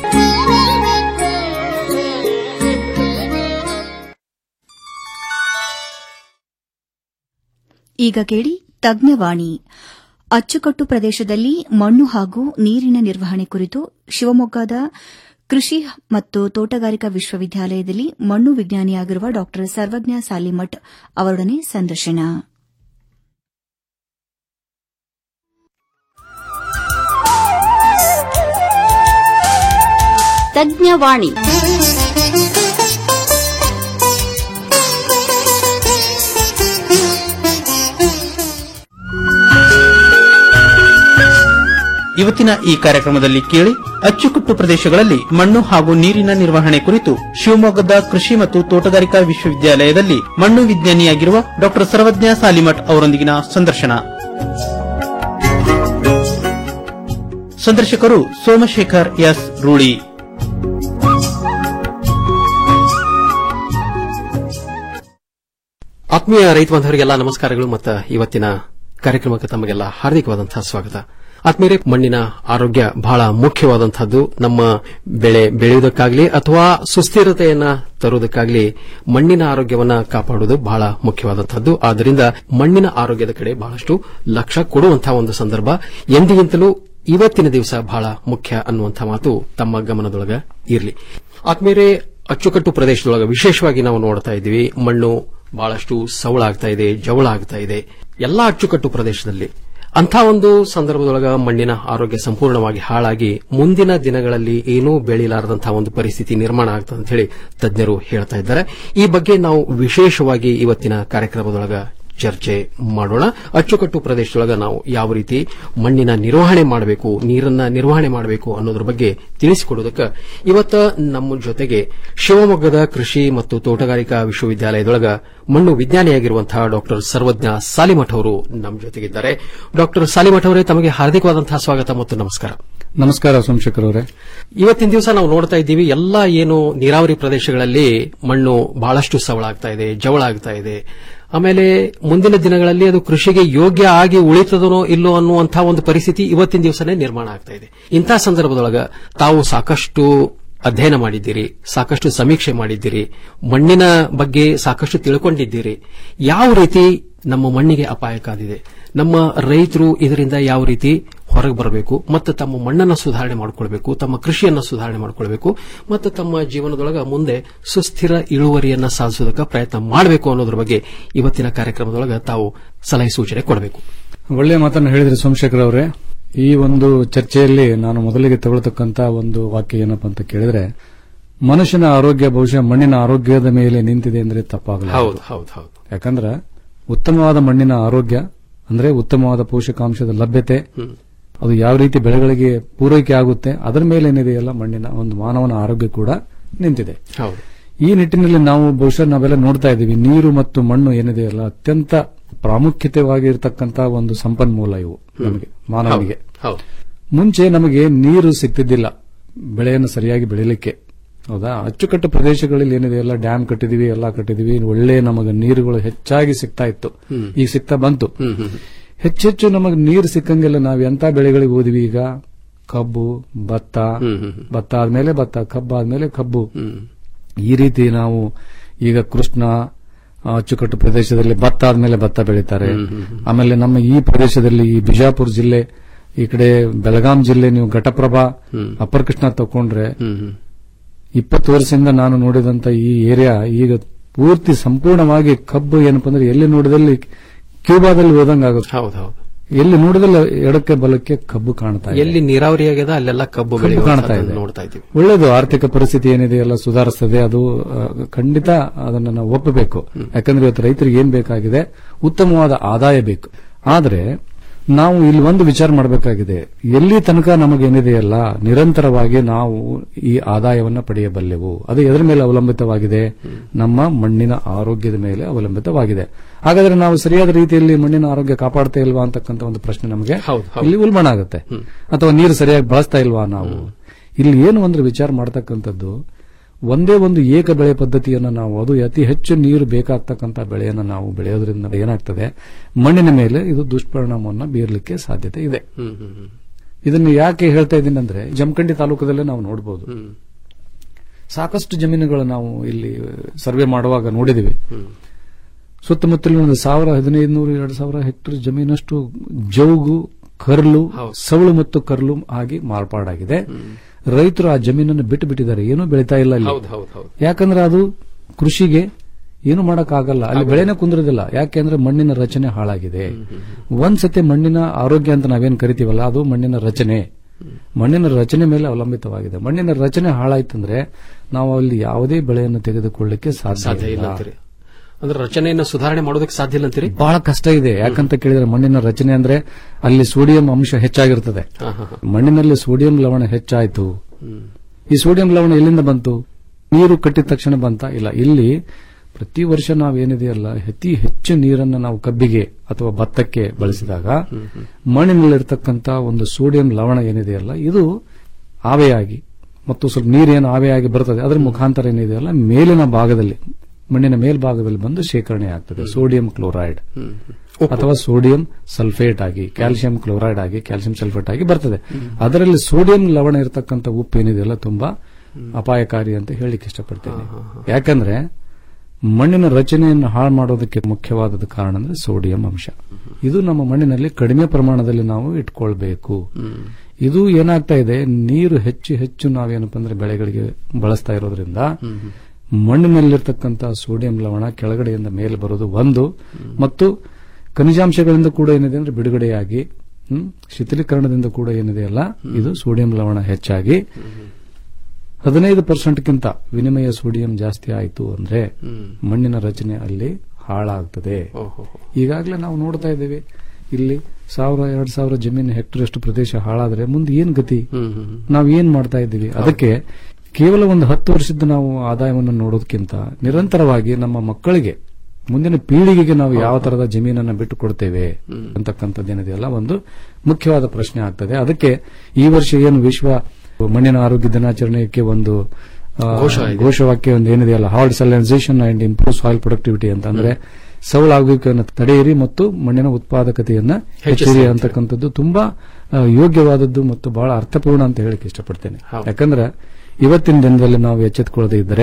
Speaker 3: ಈಗ ಕೇಳಿ ತಜ್ಞವಾಣಿ ಅಚ್ಚುಕಟ್ಟು ಪ್ರದೇಶದಲ್ಲಿ ಮಣ್ಣು ಹಾಗೂ ನೀರಿನ ನಿರ್ವಹಣೆ ಕುರಿತು ಶಿವಮೊಗ್ಗದ ಕೃಷಿ ಮತ್ತು ತೋಟಗಾರಿಕಾ ವಿಶ್ವವಿದ್ಯಾಲಯದಲ್ಲಿ ಮಣ್ಣು ವಿಜ್ಞಾನಿಯಾಗಿರುವ ಡಾ ಸರ್ವಜ್ಞ ಸಾಲಿಮಠ್ ಅವರೊಡನೆ ಸಂದರ್ಶನ
Speaker 11: ತಜ್ಞವಾಣಿ
Speaker 12: ಇವತ್ತಿನ ಈ ಕಾರ್ಯಕ್ರಮದಲ್ಲಿ ಕೇಳಿ ಅಚ್ಚುಕಟ್ಟು ಪ್ರದೇಶಗಳಲ್ಲಿ ಮಣ್ಣು ಹಾಗೂ ನೀರಿನ ನಿರ್ವಹಣೆ ಕುರಿತು ಶಿವಮೊಗ್ಗದ ಕೃಷಿ ಮತ್ತು ತೋಟಗಾರಿಕಾ ವಿಶ್ವವಿದ್ಯಾಲಯದಲ್ಲಿ ಮಣ್ಣು ವಿಜ್ಞಾನಿಯಾಗಿರುವ ಡಾ ಸರ್ವಜ್ಞ ಸಾಲಿಮಠ್ ಅವರೊಂದಿಗಿನ ಸಂದರ್ಶನ ಸಂದರ್ಶಕರು ಸೋಮಶೇಖರ್ ಎಸ್ ರೂಳಿ
Speaker 13: ಆತ್ಮೀಯ ರೈತ ಬಾಂಧವರಿಗೆಲ್ಲ ನಮಸ್ಕಾರಗಳು ಮತ್ತು ಇವತ್ತಿನ ಕಾರ್ಯಕ್ರಮಕ್ಕೆ ತಮಗೆಲ್ಲ ಹಾರ್ದಿಕವಾದಂತಹ ಸ್ವಾಗತ ಆತ್ಮೀಯರೇ ಮಣ್ಣಿನ ಆರೋಗ್ಯ ಬಹಳ ಮುಖ್ಯವಾದಂತಹದ್ದು ನಮ್ಮ ಬೆಳೆ ಬೆಳೆಯುವುದಕ್ಕಾಗಲಿ ಅಥವಾ ಸುಸ್ಥಿರತೆಯನ್ನ ತರುವುದಕ್ಕಾಗಲಿ ಮಣ್ಣಿನ ಆರೋಗ್ಯವನ್ನ ಕಾಪಾಡುವುದು ಬಹಳ ಮುಖ್ಯವಾದಂತಹದ್ದು ಆದ್ದರಿಂದ ಮಣ್ಣಿನ ಆರೋಗ್ಯದ ಕಡೆ ಬಹಳಷ್ಟು ಲಕ್ಷ್ಯ ಕೊಡುವಂತಹ ಒಂದು ಸಂದರ್ಭ ಎಂದಿಗಿಂತಲೂ ಇವತ್ತಿನ ದಿವಸ ಬಹಳ ಮುಖ್ಯ ಅನ್ನುವಂಥ ಮಾತು ತಮ್ಮ ಗಮನದೊಳಗ ಇರಲಿ ಆತ್ಮೀಯರೇ ಅಚ್ಚುಕಟ್ಟು ಪ್ರದೇಶದೊಳಗ ವಿಶೇಷವಾಗಿ ನಾವು ನೋಡ್ತಾ ಇದ್ದೀವಿ ಮಣ್ಣು ಬಹಳಷ್ಟು ಸವಳಾಗ್ತಾ ಇದೆ ಜವಳ ಆಗ್ತಾ ಇದೆ ಎಲ್ಲಾ ಅಚ್ಚುಕಟ್ಟು ಪ್ರದೇಶದಲ್ಲಿ ಅಂಥ ಒಂದು ಸಂದರ್ಭದೊಳಗ ಮಣ್ಣಿನ ಆರೋಗ್ಯ ಸಂಪೂರ್ಣವಾಗಿ ಹಾಳಾಗಿ ಮುಂದಿನ ದಿನಗಳಲ್ಲಿ ಏನೂ ಬೆಳೆಯಲಾರದಂತಹ ಒಂದು ಪರಿಸ್ಥಿತಿ ನಿರ್ಮಾಣ ಆಗ್ತದೆ ಅಂತ ಹೇಳಿ ತಜ್ಞರು ಹೇಳ್ತಾ ಇದ್ದಾರೆ ಈ ಬಗ್ಗೆ ನಾವು ವಿಶೇಷವಾಗಿ ಇವತ್ತಿನ ಕಾರ್ಯಕ್ರಮದೊಳಗ ಚರ್ಚೆ ಮಾಡೋಣ ಅಚ್ಚುಕಟ್ಟು ಪ್ರದೇಶದೊಳಗ ನಾವು ಯಾವ ರೀತಿ ಮಣ್ಣಿನ ನಿರ್ವಹಣೆ ಮಾಡಬೇಕು ನೀರನ್ನ ನಿರ್ವಹಣೆ ಮಾಡಬೇಕು ಅನ್ನೋದ್ರ ಬಗ್ಗೆ ತಿಳಿಸಿಕೊಡೋದಕ್ಕೆ ಇವತ್ತ ನಮ್ಮ ಜೊತೆಗೆ ಶಿವಮೊಗ್ಗದ ಕೃಷಿ ಮತ್ತು ತೋಟಗಾರಿಕಾ ವಿಶ್ವವಿದ್ಯಾಲಯದೊಳಗ ಮಣ್ಣು ವಿಜ್ಞಾನಿಯಾಗಿರುವಂತಹ ಡಾಕ್ಟರ್ ಸರ್ವಜ್ಞ ಸಾಲಿಮಠ್ ಅವರು ನಮ್ಮ ಜೊತೆಗಿದ್ದಾರೆ ಡಾಕ್ಟರ್ ಸಾಲಿಮಠ್ ಅವರೇ ತಮಗೆ ಹಾರ್ದಿಕವಾದಂತಹ ಸ್ವಾಗತ ಮತ್ತು ನಮಸ್ಕಾರ
Speaker 14: ನಮಸ್ಕಾರ ಸೋಮಶೇಖರ್ ಅವರೇ
Speaker 13: ಇವತ್ತಿನ ದಿವಸ ನಾವು ನೋಡ್ತಾ ಇದ್ದೀವಿ ಎಲ್ಲ ಏನು ನೀರಾವರಿ ಪ್ರದೇಶಗಳಲ್ಲಿ ಮಣ್ಣು ಬಹಳಷ್ಟು ಸವಳಾಗ್ತಾ ಇದೆ ಜವಳಾಗ್ತಾ ಇದೆ ಆಮೇಲೆ ಮುಂದಿನ ದಿನಗಳಲ್ಲಿ ಅದು ಕೃಷಿಗೆ ಯೋಗ್ಯ ಆಗಿ ಉಳಿತದನೋ ಇಲ್ಲೋ ಅನ್ನುವಂತಹ ಒಂದು ಪರಿಸ್ಥಿತಿ ಇವತ್ತಿನ ದಿವಸನೇ ನಿರ್ಮಾಣ ಆಗ್ತಾ ಇದೆ ಇಂತಹ ಸಂದರ್ಭದೊಳಗ ತಾವು ಸಾಕಷ್ಟು ಅಧ್ಯಯನ ಮಾಡಿದ್ದೀರಿ ಸಾಕಷ್ಟು ಸಮೀಕ್ಷೆ ಮಾಡಿದ್ದೀರಿ ಮಣ್ಣಿನ ಬಗ್ಗೆ ಸಾಕಷ್ಟು ತಿಳ್ಕೊಂಡಿದ್ದೀರಿ ಯಾವ ರೀತಿ ನಮ್ಮ ಮಣ್ಣಿಗೆ ಅಪಾಯ ಕಾದಿದೆ ನಮ್ಮ ರೈತರು ಇದರಿಂದ ಯಾವ ರೀತಿ ಹೊರಗೆ ಬರಬೇಕು ಮತ್ತು ತಮ್ಮ ಮಣ್ಣನ್ನು ಸುಧಾರಣೆ ಮಾಡಿಕೊಳ್ಬೇಕು ತಮ್ಮ ಕೃಷಿಯನ್ನು ಸುಧಾರಣೆ ಮಾಡಿಕೊಳ್ಬೇಕು ಮತ್ತು ತಮ್ಮ ಜೀವನದೊಳಗ ಮುಂದೆ ಸುಸ್ಥಿರ ಇಳುವರಿಯನ್ನ ಸಾಧಿಸೋದಕ್ಕೆ ಪ್ರಯತ್ನ ಮಾಡಬೇಕು ಅನ್ನೋದ್ರ ಬಗ್ಗೆ ಇವತ್ತಿನ ಕಾರ್ಯಕ್ರಮದೊಳಗ ತಾವು ಸಲಹೆ ಸೂಚನೆ ಕೊಡಬೇಕು
Speaker 14: ಒಳ್ಳೆಯ ಮಾತನ್ನು ಹೇಳಿದ್ರಿ ಸೋಮಶೇಖರ್ ಅವರೇ ಈ ಒಂದು ಚರ್ಚೆಯಲ್ಲಿ ನಾನು ಮೊದಲಿಗೆ ತಗೊಳ್ತಕ್ಕಂತ ಒಂದು ವಾಕ್ಯ ಏನಪ್ಪಾ ಅಂತ ಕೇಳಿದ್ರೆ ಮನುಷ್ಯನ ಆರೋಗ್ಯ ಬಹುಶಃ ಮಣ್ಣಿನ ಆರೋಗ್ಯದ ಮೇಲೆ ನಿಂತಿದೆ ಅಂದ್ರೆ ತಪ್ಪಾಗಲ್ಲ
Speaker 13: ಹೌದು ಹೌದು ಹೌದು
Speaker 14: ಯಾಕಂದ್ರೆ ಉತ್ತಮವಾದ ಮಣ್ಣಿನ ಆರೋಗ್ಯ ಅಂದ್ರೆ ಉತ್ತಮವಾದ ಪೋಷಕಾಂಶದ ಲಭ್ಯತೆ ಅದು ಯಾವ ರೀತಿ ಬೆಳೆಗಳಿಗೆ ಪೂರೈಕೆ ಆಗುತ್ತೆ ಅದರ ಮೇಲೆ ಏನಿದೆಯಲ್ಲ ಮಣ್ಣಿನ ಒಂದು ಮಾನವನ ಆರೋಗ್ಯ ಕೂಡ ನಿಂತಿದೆ
Speaker 13: ಹೌದು
Speaker 14: ಈ ನಿಟ್ಟಿನಲ್ಲಿ ನಾವು ಬಹುಶಃ ನಾವೆಲ್ಲ ನೋಡ್ತಾ ಇದ್ದೀವಿ ನೀರು ಮತ್ತು ಮಣ್ಣು ಏನಿದೆಯಲ್ಲ ಅತ್ಯಂತ ಪ್ರಾಮುಖ್ಯತೆವಾಗಿರ್ತಕ್ಕಂತ ಒಂದು ಸಂಪನ್ಮೂಲ ಇವು ನಮಗೆ ಮಾನವನಿಗೆ
Speaker 13: ಹೌದು
Speaker 14: ಮುಂಚೆ ನಮಗೆ ನೀರು ಸಿಗ್ತಿದ್ದಿಲ್ಲ ಬೆಳೆಯನ್ನು ಸರಿಯಾಗಿ ಬೆಳಿಲಿಕ್ಕೆ ಹೌದಾ ಅಚ್ಚುಕಟ್ಟು ಪ್ರದೇಶಗಳಲ್ಲಿ ಏನಿದೆ ಎಲ್ಲ ಡ್ಯಾಮ್ ಕಟ್ಟಿದೀವಿ ಎಲ್ಲ ಕಟ್ಟಿದೀವಿ ಒಳ್ಳೆ ನಮಗೆ ನೀರುಗಳು ಹೆಚ್ಚಾಗಿ ಸಿಗ್ತಾ ಇತ್ತು
Speaker 13: ಹ್ಮ್.
Speaker 14: ಈಗ ಸಿಗ್ತಾ ಬಂತು
Speaker 13: ಹ್ಮ್, ಹ್ಮ್, ಹ್ಮ್.
Speaker 14: ಹೆಚ್ಚೆಚ್ಚು ನಮಗೆ ನೀರು ಸಿಕ್ಕಂಗೆಲ್ಲ ನಾವು ಎಂತ ಬೆಳೆಗಳಿಗೆ ಹೋದ್ವಿ ಈಗ ಕಬ್ಬು ಭತ್ತ
Speaker 13: ಹ್ಮ್, ಹ್ಮ್, ಹ್ಮ್.
Speaker 14: ಭತ್ತ ಆದ್ಮೇಲೆ ಭತ್ತ ಕಬ್ಬು ಆದ್ಮೇಲೆ ಕಬ್ಬು
Speaker 13: ಹ್ಮ್.
Speaker 14: ಈ ರೀತಿ ನಾವು ಈಗ ಕೃಷ್ಣ ಆ, ಅಚ್ಚುಕಟ್ಟು ಪ್ರದೇಶದಲ್ಲಿ ಭತ್ತ ಆದ್ಮೇಲೆ ಭತ್ತ ಬೆಳೀತಾರೆ
Speaker 13: ಹ್ಮ್, ಹ್ಮ್, ಹ್ಮ್.
Speaker 14: ಆಮೇಲೆ ನಮ್ಮ ಈ ಪ್ರದೇಶದಲ್ಲಿ ಈ ಬಿಜಾಪುರ ಜಿಲ್ಲೆ ಈ ಕಡೆ ಬೆಳಗಾಂ ಜಿಲ್ಲೆ ನೀವು ಘಟಪ್ರಭಾ
Speaker 13: ಹ್ಮ್.
Speaker 14: ಅಪ್ಪರ್ ಕೃಷ್ಣ ತಕೊಂಡ್ರೆ
Speaker 13: ಹ್ಮ್, ಹ್ಮ್.
Speaker 14: ಇಪ್ಪತ್ತು ವರ್ಷದಿಂದ ನಾನು ನೋಡಿದಂತ ಈ ಏರಿಯಾ ಈಗ ಪೂರ್ತಿ ಸಂಪೂರ್ಣವಾಗಿ ಕಬ್ಬು ಏನಪ್ಪಾ ಅಂದ್ರೆ ಎಲ್ಲಿ ನೋಡಿದಲ್ಲಿ ಕ್ಯೂಬಾದಲ್ಲಿ ಹೋದಂಗಾಗುತ್ತೆ
Speaker 13: ಹೌದು ಹೌದು
Speaker 14: ಎಲ್ಲಿ ನೋಡಿದಲ್ಲಿ ಎಡಕ್ಕೆ ಬಲಕ್ಕೆ ಕಬ್ಬು ಕಾಣ್ತಾ ಇದೆ
Speaker 13: ಎಲ್ಲಿ ನೀರಾವರಿ ಆಗ್ಯದ ಅಲ್ಲೆಲ್ಲ ಕಬ್ಬು
Speaker 14: ಕಬ್ಬು
Speaker 13: ಬೆಳೆಯುವಂಥದ್ದನ್ನ
Speaker 14: ಕಾಣ್ತಾ ಇದೆ
Speaker 13: ನೋಡ್ತಾ ಇದ್ದೀವಿ
Speaker 14: ಒಳ್ಳೇದು ಆರ್ಥಿಕ ಪರಿಸ್ಥಿತಿ ಏನಿದೆ ಎಲ್ಲ ಸುಧಾರಿಸ್ತದೆ ಅದು ಆ, ಖಂಡಿತ ಅದನ್ನ ನಾವು ಒಪ್ಪಬೇಕು ಯಾಕಂದ್ರೆ ಇವತ್ತು ರೈತರಿಗೆ ಏನ್ ಬೇಕಾಗಿದೆ ಉತ್ತಮವಾದ ಆದಾಯ ಬೇಕು ಆದ್ರೆ ನಾವು ಇಲ್ಲಿ ಒಂದು ವಿಚಾರ ಮಾಡಬೇಕಾಗಿದೆ ಎಲ್ಲಿ ತನಕ ನಮಗೇನಿದೆಯಲ್ಲ ನಿರಂತರವಾಗಿ ನಾವು ಈ ಆದಾಯವನ್ನ ಪಡೆಯಬಲ್ಲೆವು ಅದು ಎದರ ಮೇಲೆ ಅವಲಂಬಿತವಾಗಿದೆ ನಮ್ಮ ಮಣ್ಣಿನ ಆರೋಗ್ಯದ ಮೇಲೆ ಅವಲಂಬಿತವಾಗಿದೆ ಹಾಗಾದ್ರೆ ನಾವು ಸರಿಯಾದ ರೀತಿಯಲ್ಲಿ ಮಣ್ಣಿನ ಆರೋಗ್ಯ ಕಾಪಾಡ್ತಾ ಇಲ್ವಾ ಅಂತಕ್ಕಂಥ ಒಂದು ಪ್ರಶ್ನೆ ನಮಗೆ
Speaker 13: ಹೌದು, ಹೌದು.
Speaker 14: ಇಲ್ಲಿ ಉಲ್ಬಣ ಆಗುತ್ತೆ ಅಥವಾ ನೀರು ಸರಿಯಾಗಿ ಬಳಸ್ತಾ ಇಲ್ವಾ ನಾವು ಇಲ್ಲಿ ಏನು ಅಂದ್ರೆ ವಿಚಾರ ಮಾಡತಕ್ಕಂಥದ್ದು ಒಂದೇ ಒಂದು ಏಕ ಬೆಳೆ ಪದ್ಧತಿಯನ್ನು ನಾವು ಅದು ಅತಿ ಹೆಚ್ಚು ನೀರು ಬೇಕಾಗ್ತಕ್ಕಂಥ ಬೆಳೆಯನ್ನು ನಾವು ಬೆಳೆಯೋದ್ರಿಂದ ಏನಾಗ್ತದೆ ಮಣ್ಣಿನ ಮೇಲೆ ಇದು ದುಷ್ಪರಿಣಾಮವನ್ನು ಬೀರಲಿಕ್ಕೆ ಸಾಧ್ಯತೆ ಇದೆ
Speaker 13: ಹ್ಮ್, ಹ್ಮ್, ಹ್ಮ್.
Speaker 14: ಇದನ್ನು ಯಾಕೆ ಹೇಳ್ತಾ ಇದ್ದೀನಿ ಅಂದ್ರೆ ಜಮಖಂಡಿ ತಾಲೂಕದಲ್ಲೇ ನಾವು ನೋಡಬಹುದು
Speaker 13: ಹ್ಮ್.
Speaker 14: ಸಾಕಷ್ಟು ಜಮೀನುಗಳು ನಾವು ಇಲ್ಲಿ ಸರ್ವೆ ಮಾಡುವಾಗ ನೋಡಿದಿವಿ
Speaker 13: ಹ್ಮ್.
Speaker 14: ಸುತ್ತಮುತ್ತಲಿನ ಒಂದು ಸಾವಿರ ಹದಿನೈದು ನೂರು ಎರಡು ಸಾವಿರ ಹೆಕ್ಟರ್ ಜಮೀನಷ್ಟು ಜೌಗು ಕರ್ಲು ಸವಳು ಮತ್ತು ಕರ್ಲು ಆಗಿ ಮಾರ್ಪಾಡಾಗಿದೆ ರೈತರು ಆ ಜಮೀನನ್ನು ಬಿಟ್ಟು ಬಿಟ್ಟಿದ್ದಾರೆ ಏನೂ ಬೆಳೀತಾ ಇಲ್ಲ ಅಲ್ಲಿ
Speaker 13: ಹೌದು ಹೌದು ಹೌದು
Speaker 14: ಯಾಕಂದ್ರೆ ಅದು ಕೃಷಿಗೆ ಏನು ಆಗಲ್ಲ ಅಲ್ಲಿ ಬೆಳೆನೇ ಕುಂದ್ರದಿಲ್ಲ ಯಾಕೆಂದ್ರೆ ಮಣ್ಣಿನ ರಚನೆ ಹಾಳಾಗಿದೆ ಒಂದ್ಸತಿ ಮಣ್ಣಿನ ಆರೋಗ್ಯ ಅಂತ ನಾವೇನ್ ಕರಿತೀವಲ್ಲ ಅದು ಮಣ್ಣಿನ ರಚನೆ ಮಣ್ಣಿನ ರಚನೆ ಮೇಲೆ ಅವಲಂಬಿತವಾಗಿದೆ ಮಣ್ಣಿನ ರಚನೆ ಹಾಳಾಯ್ತಂದ್ರೆ ನಾವು ಅಲ್ಲಿ ಯಾವುದೇ ಬೆಳೆಯನ್ನು ತೆಗೆದುಕೊಳ್ಳಿಕ್ಕೆ ಸಾಧ್ಯ
Speaker 13: ಸಾಧ್ಯ ಇಲ್ಲ
Speaker 14: ಇಲ್ಲ
Speaker 13: ಅಂತೀರಿ ಅಂದ್ರೆ ರಚನೆಯನ್ನ ಸುಧಾರಣೆ ಮಾಡೋದಕ್ಕೆ ಸಾಧ್ಯ ಇಲ್ಲ ಅಂತೀರಿ
Speaker 14: ಬಹಳ ಕಷ್ಟ ಇದೆ ಯಾಕಂತ ಕೇಳಿದ್ರೆ ಮಣ್ಣಿನ ರಚನೆ ಅಂದ್ರೆ ಅಲ್ಲಿ ಸೋಡಿಯಂ ಅಂಶ ಹೆಚ್ಚಾಗಿರ್ತದೆ
Speaker 13: ಹಾ, ಹಾ, ಹಾ.
Speaker 14: ಮಣ್ಣಿನಲ್ಲಿ ಸೋಡಿಯಂ ಲವಣ ಹೆಚ್ಚಾಯ್ತು ಈ ಸೋಡಿಯಂ ಲವಣ ಎಲ್ಲಿಂದ ಬಂತು ನೀರು ಕಟ್ಟಿದ ತಕ್ಷಣ ಬಂತ ಇಲ್ಲ ಇಲ್ಲಿ ಪ್ರತಿ ವರ್ಷ ನಾವೇನಿದೆಯಲ್ಲ ಅತಿ ಹೆಚ್ಚು ನೀರನ್ನು ನಾವು ಕಬ್ಬಿಗೆ ಅಥವಾ ಭತ್ತಕ್ಕೆ ಬಳಸಿದಾಗ ಮಣ್ಣಿನಲ್ಲಿರ್ತಕ್ಕಂಥ ಒಂದು ಸೋಡಿಯಂ ಲವಣ ಏನಿದೆಯಲ್ಲ ಇದು ಆವೆಯಾಗಿ ಮತ್ತು ಸ್ವಲ್ಪ ನೀರೇನು ಆವೆಯಾಗಿ ಬರ್ತದೆ ಅದರ ಮುಖಾಂತರ ಏನಿದೆಯಲ್ಲ ಮೇಲಿನ ಭಾಗದಲ್ಲಿ ಮಣ್ಣಿನ ಮೇಲ್ಭಾಗದಲ್ಲಿ ಬಂದು ಶೇಖರಣೆ ಆಗ್ತದೆ ಸೋಡಿಯಂ ಕ್ಲೋರೈಡ್ ಅಥವಾ ಸೋಡಿಯಂ ಸಲ್ಫೇಟ್ ಆಗಿ ಕ್ಯಾಲ್ಸಿಯಂ ಕ್ಲೋರೈಡ್ ಆಗಿ ಕ್ಯಾಲ್ಸಿಯಂ ಸಲ್ಫೇಟ್ ಆಗಿ ಬರ್ತದೆ ಅದರಲ್ಲಿ ಸೋಡಿಯಂ ಲವಣ ಇರತಕ್ಕಂಥ ಉಪ್ಪು ಏನಿದೆಯಲ್ಲ ತುಂಬಾ ಅಪಾಯಕಾರಿ ಅಂತ ಹೇಳಲಿಕ್ಕೆ ಇಷ್ಟಪಡ್ತೇನೆ ಯಾಕಂದ್ರೆ ಮಣ್ಣಿನ ರಚನೆಯನ್ನು ಹಾಳು ಮಾಡೋದಕ್ಕೆ ಮುಖ್ಯವಾದದ ಕಾರಣ ಅಂದ್ರೆ ಸೋಡಿಯಂ ಅಂಶ ಇದು ನಮ್ಮ ಮಣ್ಣಿನಲ್ಲಿ ಕಡಿಮೆ ಪ್ರಮಾಣದಲ್ಲಿ ನಾವು ಇಟ್ಕೊಳ್ಬೇಕು ಇದು ಏನಾಗ್ತಾ ಇದೆ ನೀರು ಹೆಚ್ಚು ಹೆಚ್ಚು ನಾವೇನಪ್ಪ ಅಂದ್ರೆ ಬೆಳೆಗಳಿಗೆ ಬಳಸ್ತಾ ಇರೋದ್ರಿಂದ ಮಣ್ಣಿನಲ್ಲಿರ್ತಕ್ಕಂಥ ಸೋಡಿಯಂ ಲವಣ ಕೆಳಗಡೆಯಿಂದ ಮೇಲೆ ಬರೋದು ಒಂದು ಮತ್ತು ಖನಿಜಾಂಶಗಳಿಂದ ಕೂಡ ಏನಿದೆ ಅಂದ್ರೆ ಬಿಡುಗಡೆಯಾಗಿ ಹ್ಮ್, ಶಿಥಿಲೀಕರಣದಿಂದ ಕೂಡ ಏನಿದೆಯಲ್ಲ ಇದು ಸೋಡಿಯಂ ಲವಣ ಹೆಚ್ಚಾಗಿ ಹದಿನೈದು ಪರ್ಸೆಂಟ್ಗಿಂತ ವಿನಿಮಯ ಸೋಡಿಯಂ ಜಾಸ್ತಿ ಆಯಿತು ಅಂದ್ರೆ ಮಣ್ಣಿನ ರಚನೆ ಅಲ್ಲಿ ಹಾಳಾಗ್ತದೆ ಈಗಾಗಲೇ ನಾವು ನೋಡ್ತಾ ಇದ್ದೇವೆ ಇಲ್ಲಿ ಸಾವಿರ ಎರಡ್ ಸಾವಿರ ಜಮೀನು ಹೆಕ್ಟರ್ ಅಷ್ಟು ಪ್ರದೇಶ ಹಾಳಾದ್ರೆ ಮುಂದೆ ಏನ್ ಗತಿ ನಾವು ಏನ್ ಮಾಡ್ತಾ ಇದ್ದೀವಿ ಅದಕ್ಕೆ ಕೇವಲ ಒಂದು ಹತ್ತು ವರ್ಷದ ನಾವು ಆದಾಯವನ್ನು ನೋಡೋದಕ್ಕಿಂತ ನಿರಂತರವಾಗಿ ನಮ್ಮ ಮಕ್ಕಳಿಗೆ ಮುಂದಿನ ಪೀಳಿಗೆಗೆ ನಾವು ಯಾವ ತರದ ಜಮೀನನ್ನ ಬಿಟ್ಟು ಕೊಡ್ತೇವೆ ಅಂತಕ್ಕಂಥದ್ದೇನಿದೆಯಲ್ಲ ಒಂದು ಮುಖ್ಯವಾದ ಪ್ರಶ್ನೆ ಆಗ್ತದೆ ಅದಕ್ಕೆ ಈ ವರ್ಷ ಏನು ವಿಶ್ವ ಮಣ್ಣಿನ ಆರೋಗ್ಯ ದಿನಾಚರಣೆಗೆ ಒಂದು ಆ,
Speaker 13: ಘೋಷ ಇದೆ.
Speaker 14: ಘೋಷವಾಕ್ಯ ಒಂದು ಏನಿದೆಯಲ್ಲ halt salinisation and improve soil productivity ಅಂತ ಅಂದ್ರೆ ಸೌಲಾಗುವಿಕೆಯನ್ನು ತಡೆಯಿರಿ ಮತ್ತು ಮಣ್ಣಿನ ಉತ್ಪಾದಕತೆಯನ್ನ ಹೆಚ್ಚಿರಿ ಅಂತಕ್ಕಂಥದ್ದು ತುಂಬಾ ಆ, ಯೋಗ್ಯವಾದದ್ದು ಮತ್ತು ಬಹಳ ಅರ್ಥಪೂರ್ಣ ಅಂತ ಹೇಳಕ್ಕೆ ಇಷ್ಟಪಡ್ತೇನೆ ಯಾಕಂದ್ರೆ ಇವತ್ತಿನ ದಿನದಲ್ಲಿ ನಾವು ಎಚ್ಚೆತ್ತುಕೊಳ್ಳದೆ ಇದ್ದರೆ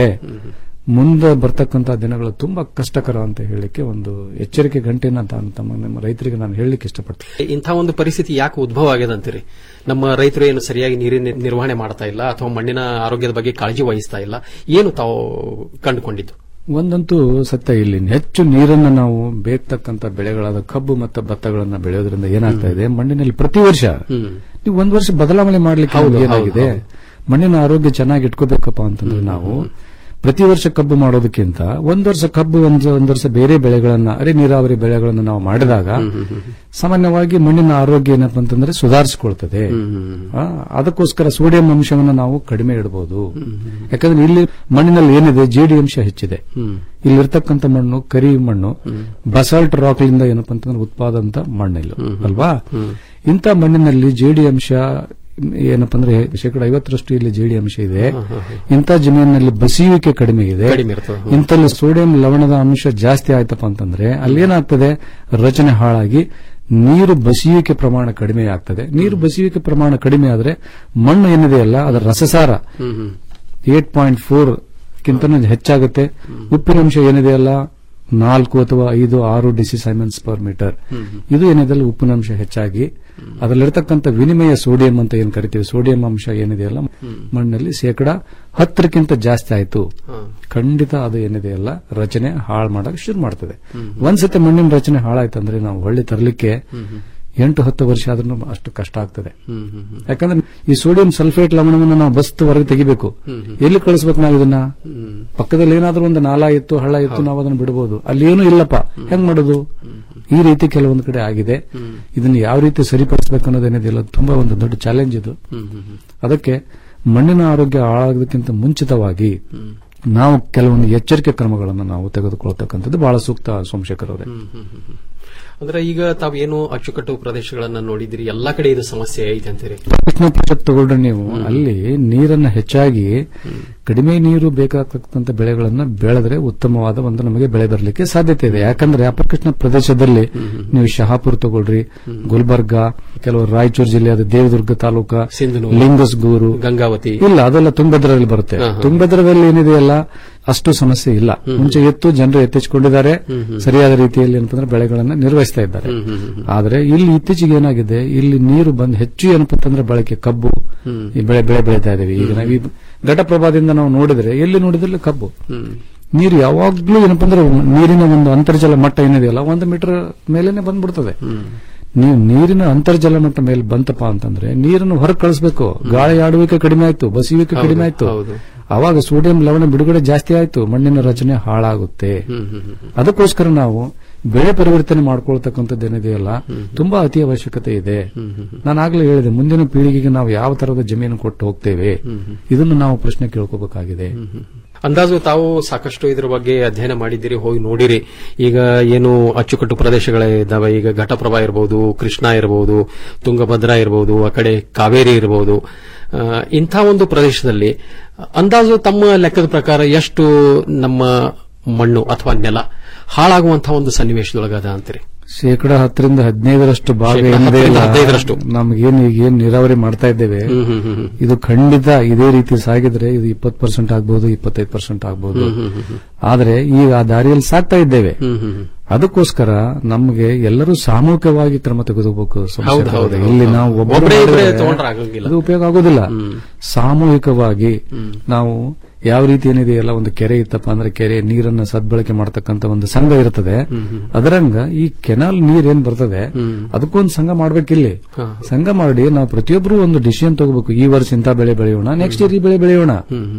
Speaker 14: ಮುಂದೆ ಬರ್ತಕ್ಕಂಥ ದಿನಗಳು ತುಂಬಾ ಕಷ್ಟಕರ ಅಂತ ಹೇಳಲಿಕ್ಕೆ ಒಂದು ಎಚ್ಚರಿಕೆ ಗಂಟೆನ ತಾನು ತಮ್ಮ ನಮ್ಮ ರೈತರಿಗೆ ನಾನು ಹೇಳಲಿಕ್ಕೆ ಇಷ್ಟಪಡ್ತೇನೆ
Speaker 13: ಇಂಥ ಒಂದು ಪರಿಸ್ಥಿತಿ ಯಾಕೆ ಉದ್ಭವ ಆಗಿದೆ ಅಂತೀರಿ ನಮ್ಮ ರೈತರು ಏನು ಸರಿಯಾಗಿ ನೀರಿನ ನಿರ್ವಹಣೆ ಮಾಡ್ತಾ ಇಲ್ಲ ಅಥವಾ ಮಣ್ಣಿನ ಆರೋಗ್ಯದ ಬಗ್ಗೆ ಕಾಳಜಿ ವಹಿಸ್ತಾ ಇಲ್ಲ ಏನು ತಾವು ಕಂಡುಕೊಂಡಿದ್ದು
Speaker 14: ಒಂದಂತೂ ಸತ್ಯ ಇಲ್ಲಿ ಹೆಚ್ಚು ನೀರನ್ನು ನಾವು ಬೇಕ್ತಕ್ಕಂಥ ಬೆಳೆಗಳಾದ ಕಬ್ಬು ಮತ್ತು ಭತ್ತಗಳನ್ನ ಬೆಳೆಯೋದ್ರಿಂದ ಏನಾಗ್ತಾ ಇದೆ ಮಣ್ಣಿನಲ್ಲಿ ಪ್ರತಿ ವರ್ಷ ನೀವು ಒಂದ್ ವರ್ಷ ಬದಲಾವಣೆ ಮಾಡ್ಲಿಕ್ಕೆ
Speaker 13: ಹೌದು,
Speaker 14: ನಮ್ಗೆ ಏನಾಗಿದೆ ಮಣ್ಣಿನ ಆರೋಗ್ಯ ಚೆನ್ನಾಗಿ ಇಟ್ಕೋಬೇಕಪ್ಪ ಅಂತಂದ್ರೆ ನಾವು ಪ್ರತಿ ವರ್ಷ ಕಬ್ಬು ಮಾಡೋದಕ್ಕಿಂತ ಒಂದ್ ವರ್ಷ ಕಬ್ಬು ಒಂದ್ ಒಂದ್ ವರ್ಷ ಬೇರೆ ಬೆಳೆಗಳನ್ನ ಅರೆ ನೀರಾವರಿ ಬೆಳೆಗಳನ್ನ ನಾವು ಮಾಡಿದಾಗ ಸಾಮಾನ್ಯವಾಗಿ ಮಣ್ಣಿನ ಆರೋಗ್ಯ ಏನಪ್ಪ ಅಂತಂದ್ರೆ ಸುಧಾರಿಸಿಕೊಳ್ತದೆ ಆ, ಅದಕ್ಕೋಸ್ಕರ ಸೋಡಿಯಂ ಅಂಶವನ್ನು ನಾವು ಕಡಿಮೆ ಇಡಬಹುದು ಯಾಕಂದ್ರೆ ಇಲ್ಲಿ ಮಣ್ಣಿನಲ್ಲಿ ಏನಿದೆ ಜೇಡಿ ಅಂಶ ಹೆಚ್ಚಿದೆ ಇಲ್ಲಿರ್ತಕ್ಕಂಥ ಮಣ್ಣು ಕರಿ ಮಣ್ಣು ಬಸಾಲ್ಟ್ ರಾಕ್ಲಿಂದ ಏನಪ್ಪ ಅಂತಂದ್ರೆ ಉತ್ಪಾದಂತ ಮಣ್ಣಿಲ್ಲ ಅಲ್ವಾ ಇಂಥ ಮಣ್ಣಿನಲ್ಲಿ ಜೇಡಿ ಅಂಶ ಏನಪ್ಪ ಅಂದ್ರೆ ಶೇಕಡ ಐವತ್ತರಷ್ಟು ಇಲ್ಲಿ ಜೇಡಿ ಅಂಶ ಇದೆ ಇಂಥ ಜಮೀನಿನಲ್ಲಿ ಬಸಿಯುವಿಕೆ ಕಡಿಮೆ ಇದೆ
Speaker 13: ಕಡಿಮೆ ಇರ್ತದೆ.
Speaker 14: ಇಂಥಲ್ಲಿ ಸೋಡಿಯಂ ಲವಣದ ಅಂಶ ಜಾಸ್ತಿ ಆಯ್ತಪ್ಪ ಅಂತಂದ್ರೆ ಅಲ್ಲಿ ಏನಾಗ್ತದೆ ರಚನೆ ಹಾಳಾಗಿ ನೀರು ಬಸಿಯುವಿಕೆ ಪ್ರಮಾಣ ಕಡಿಮೆ ಆಗ್ತದೆ ನೀರು ಬಸಿಯುವಿಕೆ ಪ್ರಮಾಣ ಕಡಿಮೆ ಆದ್ರೆ ಮಣ್ಣು ಏನಿದೆಯಲ್ಲ ಅದರ ರಸಸಾರ ಏಟ್ ಪಾಯಿಂಟ್ ಫೋರ್ ಕಿಂತ ಹೆಚ್ಚಾಗುತ್ತೆ ಉಪ್ಪಿನಂಶ ಏನಿದೆಯಲ್ಲ ನಾಲ್ಕು ಅಥವಾ ಐದು ಆರು ಡಿಸಿ ಸೈಮನ್ಸ್ ಪರ್ ಮೀಟರ್ ಇದು ಏನಿದೆಯಲ್ಲ ಉಪ್ಪಿನಂಶ ಹೆಚ್ಚಾಗಿ ಅದರಲ್ಲಿರ್ತಕ್ಕಂಥ ವಿನಿಮಯ ಸೋಡಿಯಂ ಅಂತ ಏನ್ ಕರಿತೀವಿ ಸೋಡಿಯಂ ಅಂಶ ಏನಿದೆಯಲ್ಲ ಮಣ್ಣಲ್ಲಿ ಶೇಕಡ ಹತ್ತರಕ್ಕಿಂತ ಜಾಸ್ತಿ ಆಯ್ತು ಖಂಡಿತ ಅದು ಏನಿದೆಯಲ್ಲ ರಚನೆ ಹಾಳು ಮಾಡಕ್ ಶುರು ಮಾಡ್ತದೆ ಒಂದ್ಸತಿ ಮಣ್ಣಿನ ರಚನೆ ಹಾಳಾಯ್ತಂದ್ರೆ ನಾವು ಹೊಳ್ಳಿ ತರಲಿಕ್ಕೆ ಎಂಟು ಹತ್ತು ವರ್ಷ ಆದ್ರೂ ಅಷ್ಟು ಕಷ್ಟ ಆಗ್ತದೆ ಯಾಕಂದ್ರೆ ಈ ಸೋಡಿಯಂ ಸಲ್ಫೇಟ್ ಲವಣವನ್ನು ನಾವು ಬಸ್ತು ಹೊರಗೆ ತೆಗಿಬೇಕು ಎಲ್ಲಿ ಕಳಿಸ್ಬೇಕು ನಾವು ಇದನ್ನ ಪಕ್ಕದಲ್ಲಿ ಏನಾದ್ರೂ ಒಂದು ನಾಲ ಇತ್ತು ಹಳ್ಳ ಇತ್ತು ನಾವು ಅದನ್ನ ಬಿಡಬಹುದು ಅಲ್ಲಿ ಏನೂ ಇಲ್ಲಪ್ಪ ಹೆಂಗ್ ಮಾಡೋದು ಈ ರೀತಿ ಕೆಲವೊಂದು ಕಡೆ ಆಗಿದೆ ಇದನ್ನ ಯಾವ ರೀತಿ ಸರಿಪಡಿಸಬೇಕು ಅನ್ನೋದೇನಿದೆಯಲ್ಲ ತುಂಬಾ ಒಂದು ದೊಡ್ಡ ಚಾಲೆಂಜ್ ಇದು ಅದಕ್ಕೆ ಮಣ್ಣಿನ ಆರೋಗ್ಯ ಹಾಳಾಗೋದಕ್ಕಿಂತ ಮುಂಚಿತವಾಗಿ ನಾವು ಕೆಲವೊಂದು ಎಚ್ಚರಿಕೆ ಕ್ರಮಗಳನ್ನು ನಾವು ತೆಗೆದುಕೊಳ್ತಕ್ಕಂಥದ್ದು ಬಹಳ ಸೂಕ್ತ ಸೋಮಶೇಖರ್ ಅವರೇ
Speaker 13: ಅಂದ್ರೆ ಈಗ ತಾವೇನು ಅಚ್ಚುಕಟ್ಟು ಪ್ರದೇಶಗಳನ್ನ ನೋಡಿದಿರಿ ಎಲ್ಲಾ ಕಡೆ ಇದು ಸಮಸ್ಯೆ ಐತೆ ಅಂತೀರಿ
Speaker 14: ಕೃಷ್ಣ ಪ್ರಾಜೆಕ್ಟ್ ತಗೊಂಡ್ರೆ ನೀವು ಅಲ್ಲಿ ನೀರನ್ನ ಹೆಚ್ಚಾಗಿ ಕಡಿಮೆ ನೀರು ಬೇಕಾಗತಕ್ಕಂಥ ಬೆಳೆಗಳನ್ನ ಬೆಳೆದ್ರೆ ಉತ್ತಮವಾದ ಒಂದು ನಮಗೆ ಬೆಳೆ ಬರಲಿಕ್ಕೆ ಸಾಧ್ಯತೆ ಇದೆ ಯಾಕಂದ್ರೆ ಅಪಕೃಷ್ಣ ಪ್ರದೇಶದಲ್ಲಿ ನೀವು ಶಹಾಪುರ್ ತಗೊಳ್ರಿ ಗುಲ್ಬರ್ಗ ಕೆಲವು ರಾಯಚೂರು ಜಿಲ್ಲೆಯಾದ ದೇವದುರ್ಗ ತಾಲೂಕಾ
Speaker 13: ಸಿಂಧನೂರು,
Speaker 14: ಲಿಂಗಸ್ಗೂರು
Speaker 13: ಗಂಗಾವತಿ
Speaker 14: ಇಲ್ಲ ಅದೆಲ್ಲ ತುಂಗಭದ್ರಲ್ಲಿ ಬರುತ್ತೆ
Speaker 13: ಹಾ, ಹಾ.
Speaker 14: ತುಂಗಭದ್ರದಲ್ಲಿ ಏನಿದೆಯಲ್ಲ ಅಷ್ಟು ಸಮಸ್ಯೆ ಇಲ್ಲ ಮುಂಚೆ ಎತ್ತು ಜನರು ಎತ್ತಿಸಿಕೊಂಡಿದ್ದಾರೆ ಸರಿಯಾದ ರೀತಿಯಲ್ಲಿ ಏನಪ್ಪಂದ್ರೆ ಬೆಳೆಗಳನ್ನ ನಿರ್ವಹಿಸ್ತಾ ಇದ್ದಾರೆ ಆದ್ರೆ ಇಲ್ಲಿ ಇತ್ತೀಚೆಗೆ ಏನಾಗಿದೆ ಇಲ್ಲಿ ನೀರು ಬಂದು ಹೆಚ್ಚು ಏನಪ್ಪ ಅಂತಂದ್ರೆ ಬಳಕೆ ಕಬ್ಬು ಈ ಬೆಳೆ ಬೆಳೆ ಬೆಳೀತಾ ಇದೀವಿ ಈಗ ನಾವು ಈ ಘಟಪ್ರಭಾದಿಂದ ನಾವು ನೋಡಿದ್ರೆ ಎಲ್ಲಿ ನೋಡಿದ್ರೆ ಕಬ್ಬು ನೀರು ಯಾವಾಗ್ಲೂ ಏನಪ್ಪ ಅಂದ್ರೆ ನೀರಿನ ಒಂದು ಅಂತರ್ಜಲ ಮಟ್ಟ ಏನಿದೆಯಲ್ಲ ಒಂದು ಮೀಟರ್ ಮೇಲೇನೆ ಬಂದ್ಬಿಡ್ತದೆ ನೀವು ನೀರಿನ ಅಂತರ್ಜಲ ಮಟ್ಟ ಮೇಲೆ ಬಂತಪ್ಪ ಅಂತಂದ್ರೆ ನೀರನ್ನು ಹೊರಗೆ ಕಳಿಸ್ಬೇಕು ಗಾಳಿ ಆಡುವಿಕೆ ಕಡಿಮೆ ಆಯ್ತು ಬಸಿಯುವಿಕೆ ಕಡಿಮೆ ಆಯ್ತು ಅವಾಗ ಸೋಡಿಯಂ ಲವಣ ಬಿಡುಗಡೆ ಜಾಸ್ತಿ ಆಯ್ತು ಮಣ್ಣಿನ ರಚನೆ ಹಾಳಾಗುತ್ತೆ ಅದಕ್ಕೋಸ್ಕರ ನಾವು ಬೆಳೆ ಪರಿವರ್ತನೆ ಮಾಡ್ಕೊಳ್ತಕ್ಕಂಥದ್ದು ಏನಿದೆಯಲ್ಲ ತುಂಬಾ ಅತಿ ಅವಶ್ಯಕತೆ ಇದೆ ನಾನು ಆಗ್ಲೇ ಹೇಳಿದೆ ಮುಂದಿನ ಪೀಳಿಗೆಗೆ ನಾವು ಯಾವ ತರದ ಜಮೀನು ಕೊಟ್ಟು ಹೋಗ್ತೇವೆ ಇದನ್ನು ನಾವು ಪ್ರಶ್ನೆ ಕೇಳ್ಕೋಬೇಕಾಗಿದೆ
Speaker 13: ಅಂದಾಜು ತಾವು ಸಾಕಷ್ಟು ಇದ್ರ ಬಗ್ಗೆ ಅಧ್ಯಯನ ಮಾಡಿದ್ದೀರಿ ಹೋಗಿ ನೋಡಿರಿ ಈಗ ಏನು ಅಚ್ಚುಕಟ್ಟು ಪ್ರದೇಶಗಳೇ ಇದ್ದಾವೆ ಈಗ ಘಟಪ್ರಭಾ ಇರಬಹುದು ಕೃಷ್ಣ ಇರಬಹುದು ತುಂಗಭದ್ರಾ ಇರಬಹುದು ಆ ಕಡೆ ಕಾವೇರಿ ಇರಬಹುದು ಆ, ಇಂಥ ಒಂದು ಪ್ರದೇಶದಲ್ಲಿ ಅಂದಾಜು ತಮ್ಮ ಲೆಕ್ಕದ ಪ್ರಕಾರ ಎಷ್ಟು ನಮ್ಮ ಮಣ್ಣು ಅಥವಾ ನೆಲ ಹಾಳಾಗುವಂತಹ ಒಂದು ಸನ್ನಿವೇಶದೊಳಗದ ಅಂತೀರಿ
Speaker 14: ಶೇಕಡ ಹತ್ತರಿಂದ ಹದಿನೈದರಷ್ಟು ಭಾಗ
Speaker 13: ಶೇಕಡ
Speaker 14: ಏನಿದೆ
Speaker 13: ಹತ್ತರಿಂದ
Speaker 14: ಇಲ್ಲ,
Speaker 13: ಹದಿನೈದರಷ್ಟು.
Speaker 14: ನಮ್ಗೇನು ಈಗ ಏನ್ ನೀರಾವರಿ ಮಾಡ್ತಾ ಇದ್ದೇವೆ
Speaker 13: ಹ್ಮ್, ಹ್ಮ್, ಹ್ಮ್, ಹ್ಮ್.
Speaker 14: ಇದು ಖಂಡಿತ ಇದೇ ರೀತಿ ಸಾಗಿದ್ರೆ ಇದು ಇಪ್ಪತ್ತು ಪರ್ಸೆಂಟ್ ಆಗ್ಬಹುದು ಇಪ್ಪತ್ತೈದು ಪರ್ಸೆಂಟ್ ಆಗ್ಬಹುದು
Speaker 13: ಹ್ಮ್, ಹ್ಮ್, ಹ್ಮ್, ಹ್ಮ್.
Speaker 14: ಆದ್ರೆ ಈಗ ಆ ದಾರಿಯಲ್ಲಿ ಸಾಗ್ತಾ ಇದ್ದೇವೆ
Speaker 13: ಹ್ಮ್, ಹ್ಮ್, ಹ್ಮ್.
Speaker 14: ಅದಕ್ಕೋಸ್ಕರ ನಮಗೆ ಎಲ್ಲರೂ ಸಾಮೂಹಿಕವಾಗಿ ಕ್ರಮ ತೆಗೆದುಕೋಬೇಕು ಸಂಶಯ
Speaker 13: ಹೌದು, ಹೌದು,
Speaker 14: ಬರೋದು.
Speaker 13: ಹೌದು.
Speaker 14: ಇಲ್ಲಿ ನಾವು ಒಬ್ಬರು
Speaker 13: ಒಬ್ರೇ ಇಬ್ರೇ
Speaker 14: ಮಾಡಿದ್ರೆ
Speaker 13: ತಗೊಂಡ್ರೆ ಆಗೋಂಗಿಲ್ಲ.
Speaker 14: ಅದು ಉಪಯೋಗ ಆಗೋದಿಲ್ಲ ಸಾಮೂಹಿಕವಾಗಿ ನಾವು ಯಾವ ರೀತಿ ಏನಿದೆಯಲ್ಲ ಒಂದು ಕೆರೆ ಇತ್ತಪ್ಪ ಅಂದ್ರೆ ಕೆರೆ ನೀರನ್ನ ಸದ್ಬಳಕೆ ಮಾಡತಕ್ಕಂತ ಒಂದು ಸಂಘ ಇರ್ತದೆ ಅದರಂಗ ಈ ಕೆನಾಲ್ ನೀರ್ ಏನ್ ಬರ್ತದೆ ಅದಕ್ಕೊಂದು ಸಂಘ ಮಾಡ್ಬೇಕಿಲ್ಲಿ ಸಂಘ ಮಾಡಿ ನಾವು ಪ್ರತಿಯೊಬ್ಬರು ಒಂದು ಡಿಸಿಷನ್ ತಗೋಬೇಕು ಈ ವರ್ಷ ಇಂಥ ಬೆಳೆ ಬೆಳೆಯೋಣ ನೆಕ್ಸ್ಟ್ ಇಯರ್ ಈ ಬೆಳೆ ಬೆಳೆಯೋಣ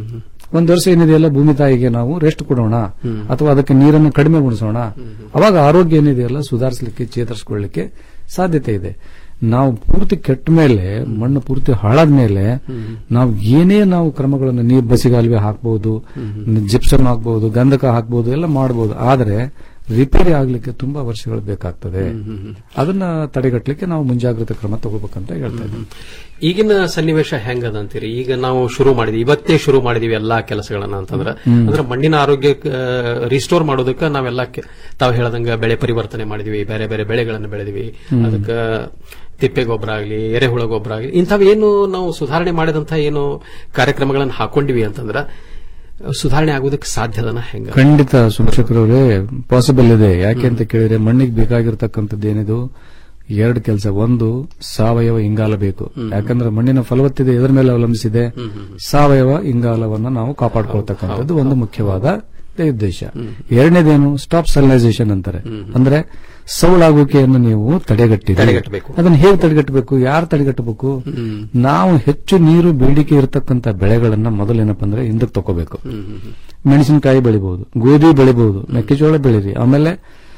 Speaker 14: ಒಂದ್ ವರ್ಷ ಏನಿದೆಯಲ್ಲ ಭೂಮಿ ತಾಯಿಗೆ ನಾವು ರೆಸ್ಟ್ ಕೊಡೋಣ ಅಥವಾ ಅದಕ್ಕೆ ನೀರನ್ನು ಕಡಿಮೆ ಉಣಿಸೋಣ ಅವಾಗ ಆರೋಗ್ಯ ಏನಿದೆಯಲ್ಲ ಸುಧಾರಿಸಲಿಕ್ಕೆ ಚೇತರಿಸಿಕೊಳ್ಳಲಿಕ್ಕೆ ಸಾಧ್ಯತೆ ಇದೆ ನಾವು ಪೂರ್ತಿ ಕೆಟ್ಟ ಮೇಲೆ ಮಣ್ಣು ಪೂರ್ತಿ ಹಾಳಾದ ಮೇಲೆ ನಾವು ಏನೇ ನಾವು ಕ್ರಮಗಳನ್ನು ನೀರು ಬಸಿಗಾಲುವೆ ಹಾಕಬಹುದು ಜಿಪ್ಸಮ್ ಹಾಕಬಹುದು ಗಂಧಕ ಹಾಕಬಹುದು ಎಲ್ಲ ಮಾಡಬಹುದು ಆದ್ರೆ ರಿಪೇರಿ ಆಗ್ಲಿಕ್ಕೆ ತುಂಬಾ ವರ್ಷಗಳು ಬೇಕಾಗ್ತದೆ ಅದನ್ನ ತಡೆಗಟ್ಟಲಿಕ್ಕೆ ನಾವು ಮುಂಜಾಗ್ರತೆ ಕ್ರಮ ತಗೋಬೇಕಂತ ಹೇಳ್ತಾ ಇದ್ದೀನಿ
Speaker 13: ಈಗಿನ ಸನ್ನಿವೇಶ ಹೆಂಗದ ಅಂತೀರಿ ಈಗ ನಾವು ಶುರು ಮಾಡಿದ್ವಿ ಇವತ್ತೇ ಶುರು ಮಾಡಿದೀವಿ ಎಲ್ಲಾ ಕೆಲಸಗಳನ್ನ ಅಂತಂದ್ರೆ
Speaker 14: ಹ್ಮ್.
Speaker 13: ಅಂದ್ರೆ ಮಣ್ಣಿನ ಆರೋಗ್ಯ ರಿಸ್ಟೋರ್ ಮಾಡೋದಕ್ಕೆ ನಾವೆಲ್ಲ ಕೆ- ತಾವು ಹೇಳದಂಗ ಬೆಳೆ ಪರಿವರ್ತನೆ ಮಾಡಿದ್ವಿ ಬೇರೆ ಬೇರೆ ಬೆಳೆಗಳನ್ನು ಬೆಳೆದಿವಿ
Speaker 14: ಹ್ಮ್.
Speaker 13: ಅದಕ್ಕೆ ತಿಪ್ಪೆ ಗೊಬ್ಬರ ಆಗಲಿ ಎರೆಹುಳ ಗೊಬ್ಬರ ಆಗಲಿ ಇಂಥವು ಏನು ನಾವು ಸುಧಾರಣೆ ಮಾಡಿದಂತ ಏನು ಕಾರ್ಯಕ್ರಮಗಳನ್ನು ಹಾಕೊಂಡಿವಿ ಅಂತಂದ್ರೆ ಸುಧಾರಣೆ ಆಗೋದಕ್ಕೆ ಸಾಧ್ಯದನ ಹೆಂಗ
Speaker 14: ಖಂಡಿತ ಸೋಮಶೇಖರವರೇ ಪಾಸಿಬಲ್ ಇದೆ ಯಾಕೆ ಅಂತ ಕೇಳಿದ್ರೆ ಮಣ್ಣಿಗೆ ಬೇಕಾಗಿರ್ತಕ್ಕಂಥದ್ದು ಏನಿದು ಎರಡು ಕೆಲಸ ಒಂದು ಸಾವಯವ ಇಂಗಾಲ ಬೇಕು ಯಾಕಂದ್ರೆ ಮಣ್ಣಿನ ಫಲವತ್ತತೆ ಎದರ ಮೇಲೆ ಅವಲಂಬಿಸಿದೆ ಸಾವಯವ ಇಂಗಾಲವನ್ನು ನಾವು ಕಾಪಾಡ್ಕೊಳ್ತಕ್ಕಂಥದ್ದು ಒಂದು ಮುಖ್ಯವಾದ ಉದ್ದೇಶ ಎರಡನೇದೇನು ಸ್ಟಾಪ್ ಸಲನೈಸೇಷನ್ ಅಂತಾರೆ ಅಂದ್ರೆ ಸೌಳಾಗುವಿಕೆಯನ್ನು ನೀವು ತಡೆಗಟ್ಟಿ
Speaker 13: ತಡೆಗಟ್ಟಬೇಕು.
Speaker 14: ಅದನ್ನ ಹೇಗೆ ತಡೆಗಟ್ಟಬೇಕು ಯಾರು ತಡೆಗಟ್ಟಬೇಕು ನಾವು ಹೆಚ್ಚು ನೀರು ಬೇಡಿಕೆ ಇರತಕ್ಕಂತ ಬೆಳೆಗಳನ್ನ ಮೊದಲೇನಪ್ಪ ಅಂದ್ರೆ ಹಿಂದಕ್ಕೆ ತಗೋಬೇಕು ಮೆಣಸಿನಕಾಯಿ ಬೆಳಿಬಹುದು ಗೋಧಿ ಬೆಳಿಬಹುದು ಮೆಕ್ಕೆಜೋಳ ಬೆಳೀರಿ ಆಮೇಲೆ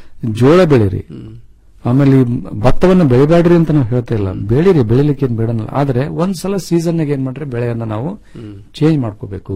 Speaker 14: ಜೋಳ ಬೆಳೀರಿ ಆಮೇಲೆ ಈ ಭತ್ತವನ್ನು ಬೆಳಿಬೇಡ್ರಿ ಅಂತ ನಾವು ಹೇಳ್ತಾ ಇಲ್ಲ ಬೆಳೀರಿ ಬೆಳಿಲಿಕ್ಕೆ ಏನ್ ಬೇಡ ಆದ್ರೆ ಒಂದ್ಸಲ ಸೀಸನ್ ಏನ್ ಮಾಡ್ರೆ ಬೆಳೆಯನ್ನ ನಾವು ಚೇಂಜ್ ಮಾಡ್ಕೋಬೇಕು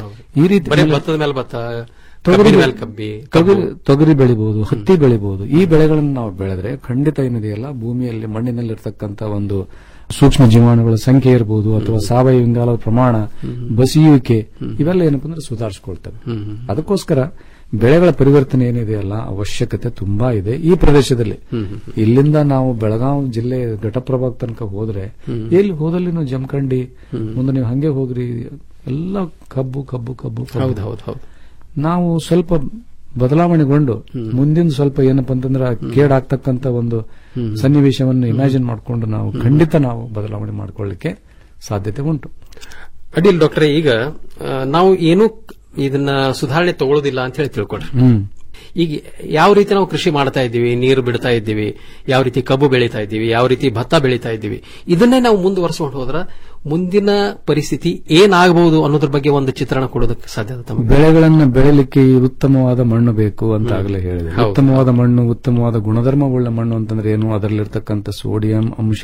Speaker 14: ಈ ರೀತಿ
Speaker 13: ಬರೀ ಭತ್ತದ ಮೇಲೆ ಭತ್ತ
Speaker 14: ತೊಗರಿ
Speaker 13: ಕಬ್ಬಿನ ಮೇಲೆ ಕಬ್ಬಿ
Speaker 14: ತೊಗರಿ ತೊಗರಿ ಬೆಳಿಬಹುದು ಹತ್ತಿ ಬೆಳಿಬಹುದು ಈ ಬೆಳೆಗಳನ್ನು ನಾವು ಬೆಳೆದ್ರೆ ಖಂಡಿತ ಏನಿದೆಯಲ್ಲ ಭೂಮಿಯಲ್ಲಿ ಮಣ್ಣಿನಲ್ಲಿರ್ತಕ್ಕಂಥ ಒಂದು ಸೂಕ್ಷ್ಮ ಜೀವಾಣುಗಳ ಸಂಖ್ಯೆ ಇರಬಹುದು ಅಥವಾ ಸಾವಯವ ಇಂಗಾಲದ ಪ್ರಮಾಣ ಬಸಿಯುವಿಕೆ ಇವೆಲ್ಲ ಏನಪ್ಪ ಅಂದ್ರೆ ಸುಧಾರಿಸಿಕೊಳ್ತವೆ ಅದಕ್ಕೋಸ್ಕರ ಬೆಳೆಗಳ ಪರಿವರ್ತನೆ ಏನಿದೆಯಲ್ಲ ಅವಶ್ಯಕತೆ ತುಂಬಾ ಇದೆ ಈ ಪ್ರದೇಶದಲ್ಲಿ ಇಲ್ಲಿಂದ ನಾವು ಬೆಳಗಾವಿ ಜಿಲ್ಲೆ ಘಟಪ್ರಭಾಗ ತನಕ ಹೋದ್ರೆ ಎಲ್ಲಿ ಹೋದಲ್ಲಿ ನೀವು ಜಮಖಂಡಿ ಮುಂದೆ ನೀವು ಹಂಗೆ ಹೋಗ್ರಿ ಎಲ್ಲ ಕಬ್ಬು ಕಬ್ಬು ಕಬ್ಬು ಕಬ್ಬು.
Speaker 13: ಹೌದು ಹೌದು ಹೌದು
Speaker 14: ನಾವು ಸ್ವಲ್ಪ ಬದಲಾವಣೆಗೊಂಡು ಮುಂದಿನ ಸ್ವಲ್ಪ ಏನಪ್ಪ ಅಂತಂದ್ರೆ ಕೇಡಾಗ್ತಕ್ಕಂತ ಒಂದು ಸನ್ನಿವೇಶವನ್ನು ಇಮ್ಯಾಜಿನ್ ಮಾಡಿಕೊಂಡು ನಾವು ಖಂಡಿತ ನಾವು ಬದಲಾವಣೆ ಮಾಡ್ಕೊಳ್ಳಿಕ್ಕೆ ಸಾಧ್ಯತೆ ಉಂಟು
Speaker 13: ಅಡ್ಡಿಲ್ಲ ಡಾಕ್ಟರ್ ಈಗ ಆ, ನಾವು ಏನು ಇದನ್ನ ಸುಧಾರಣೆ ತಗೊಳ್ಳೋದಿಲ್ಲ ಅಂತ ಹೇಳಿ ತಿಳ್ಕೊಳ್ರಿ
Speaker 14: ಹ್ಮ್
Speaker 13: ಈಗ ಯಾವ ರೀತಿ ನಾವು ಕೃಷಿ ಮಾಡ್ತಾ ಇದ್ದೀವಿ ನೀರು ಬಿಡ್ತಾ ಇದ್ದೀವಿ ಯಾವ ರೀತಿ ಕಬ್ಬು ಬೆಳೀತಾ ಇದ್ದೀವಿ ಯಾವ ರೀತಿ ಭತ್ತ ಬೆಳೀತಾ ಇದ್ದೀವಿ ಇದನ್ನೇ ನಾವು ಮುಂದುವರಿಸ್ಕೊಂಡು ಹೋದ್ರ ಮುಂದಿನ ಪರಿಸ್ಥಿತಿ ಏನಾಗಬಹುದು ಅನ್ನೋದ್ರ ಬಗ್ಗೆ ಒಂದು ಚಿತ್ರಣ ಕೊಡೋದಕ್ಕೆ ಸಾಧ್ಯ ತಮಗೆ
Speaker 14: ಬೆಳೆಗಳನ್ನ ಬೆಳೆಯಲಿಕ್ಕೆ ಈ ಉತ್ತಮವಾದ ಮಣ್ಣು ಬೇಕು ಅಂತ ಆಗಲೇ ಹೇಳಿದೆ
Speaker 13: ಹೌದು.
Speaker 14: ಉತ್ತಮವಾದ ಮಣ್ಣು ಉತ್ತಮವಾದ ಗುಣಧರ್ಮವುಳ್ಳ ಮಣ್ಣು ಅಂತಂದ್ರೆ ಏನು ಅದರಲ್ಲಿರ್ತಕ್ಕಂಥ ಸೋಡಿಯಂ ಅಂಶ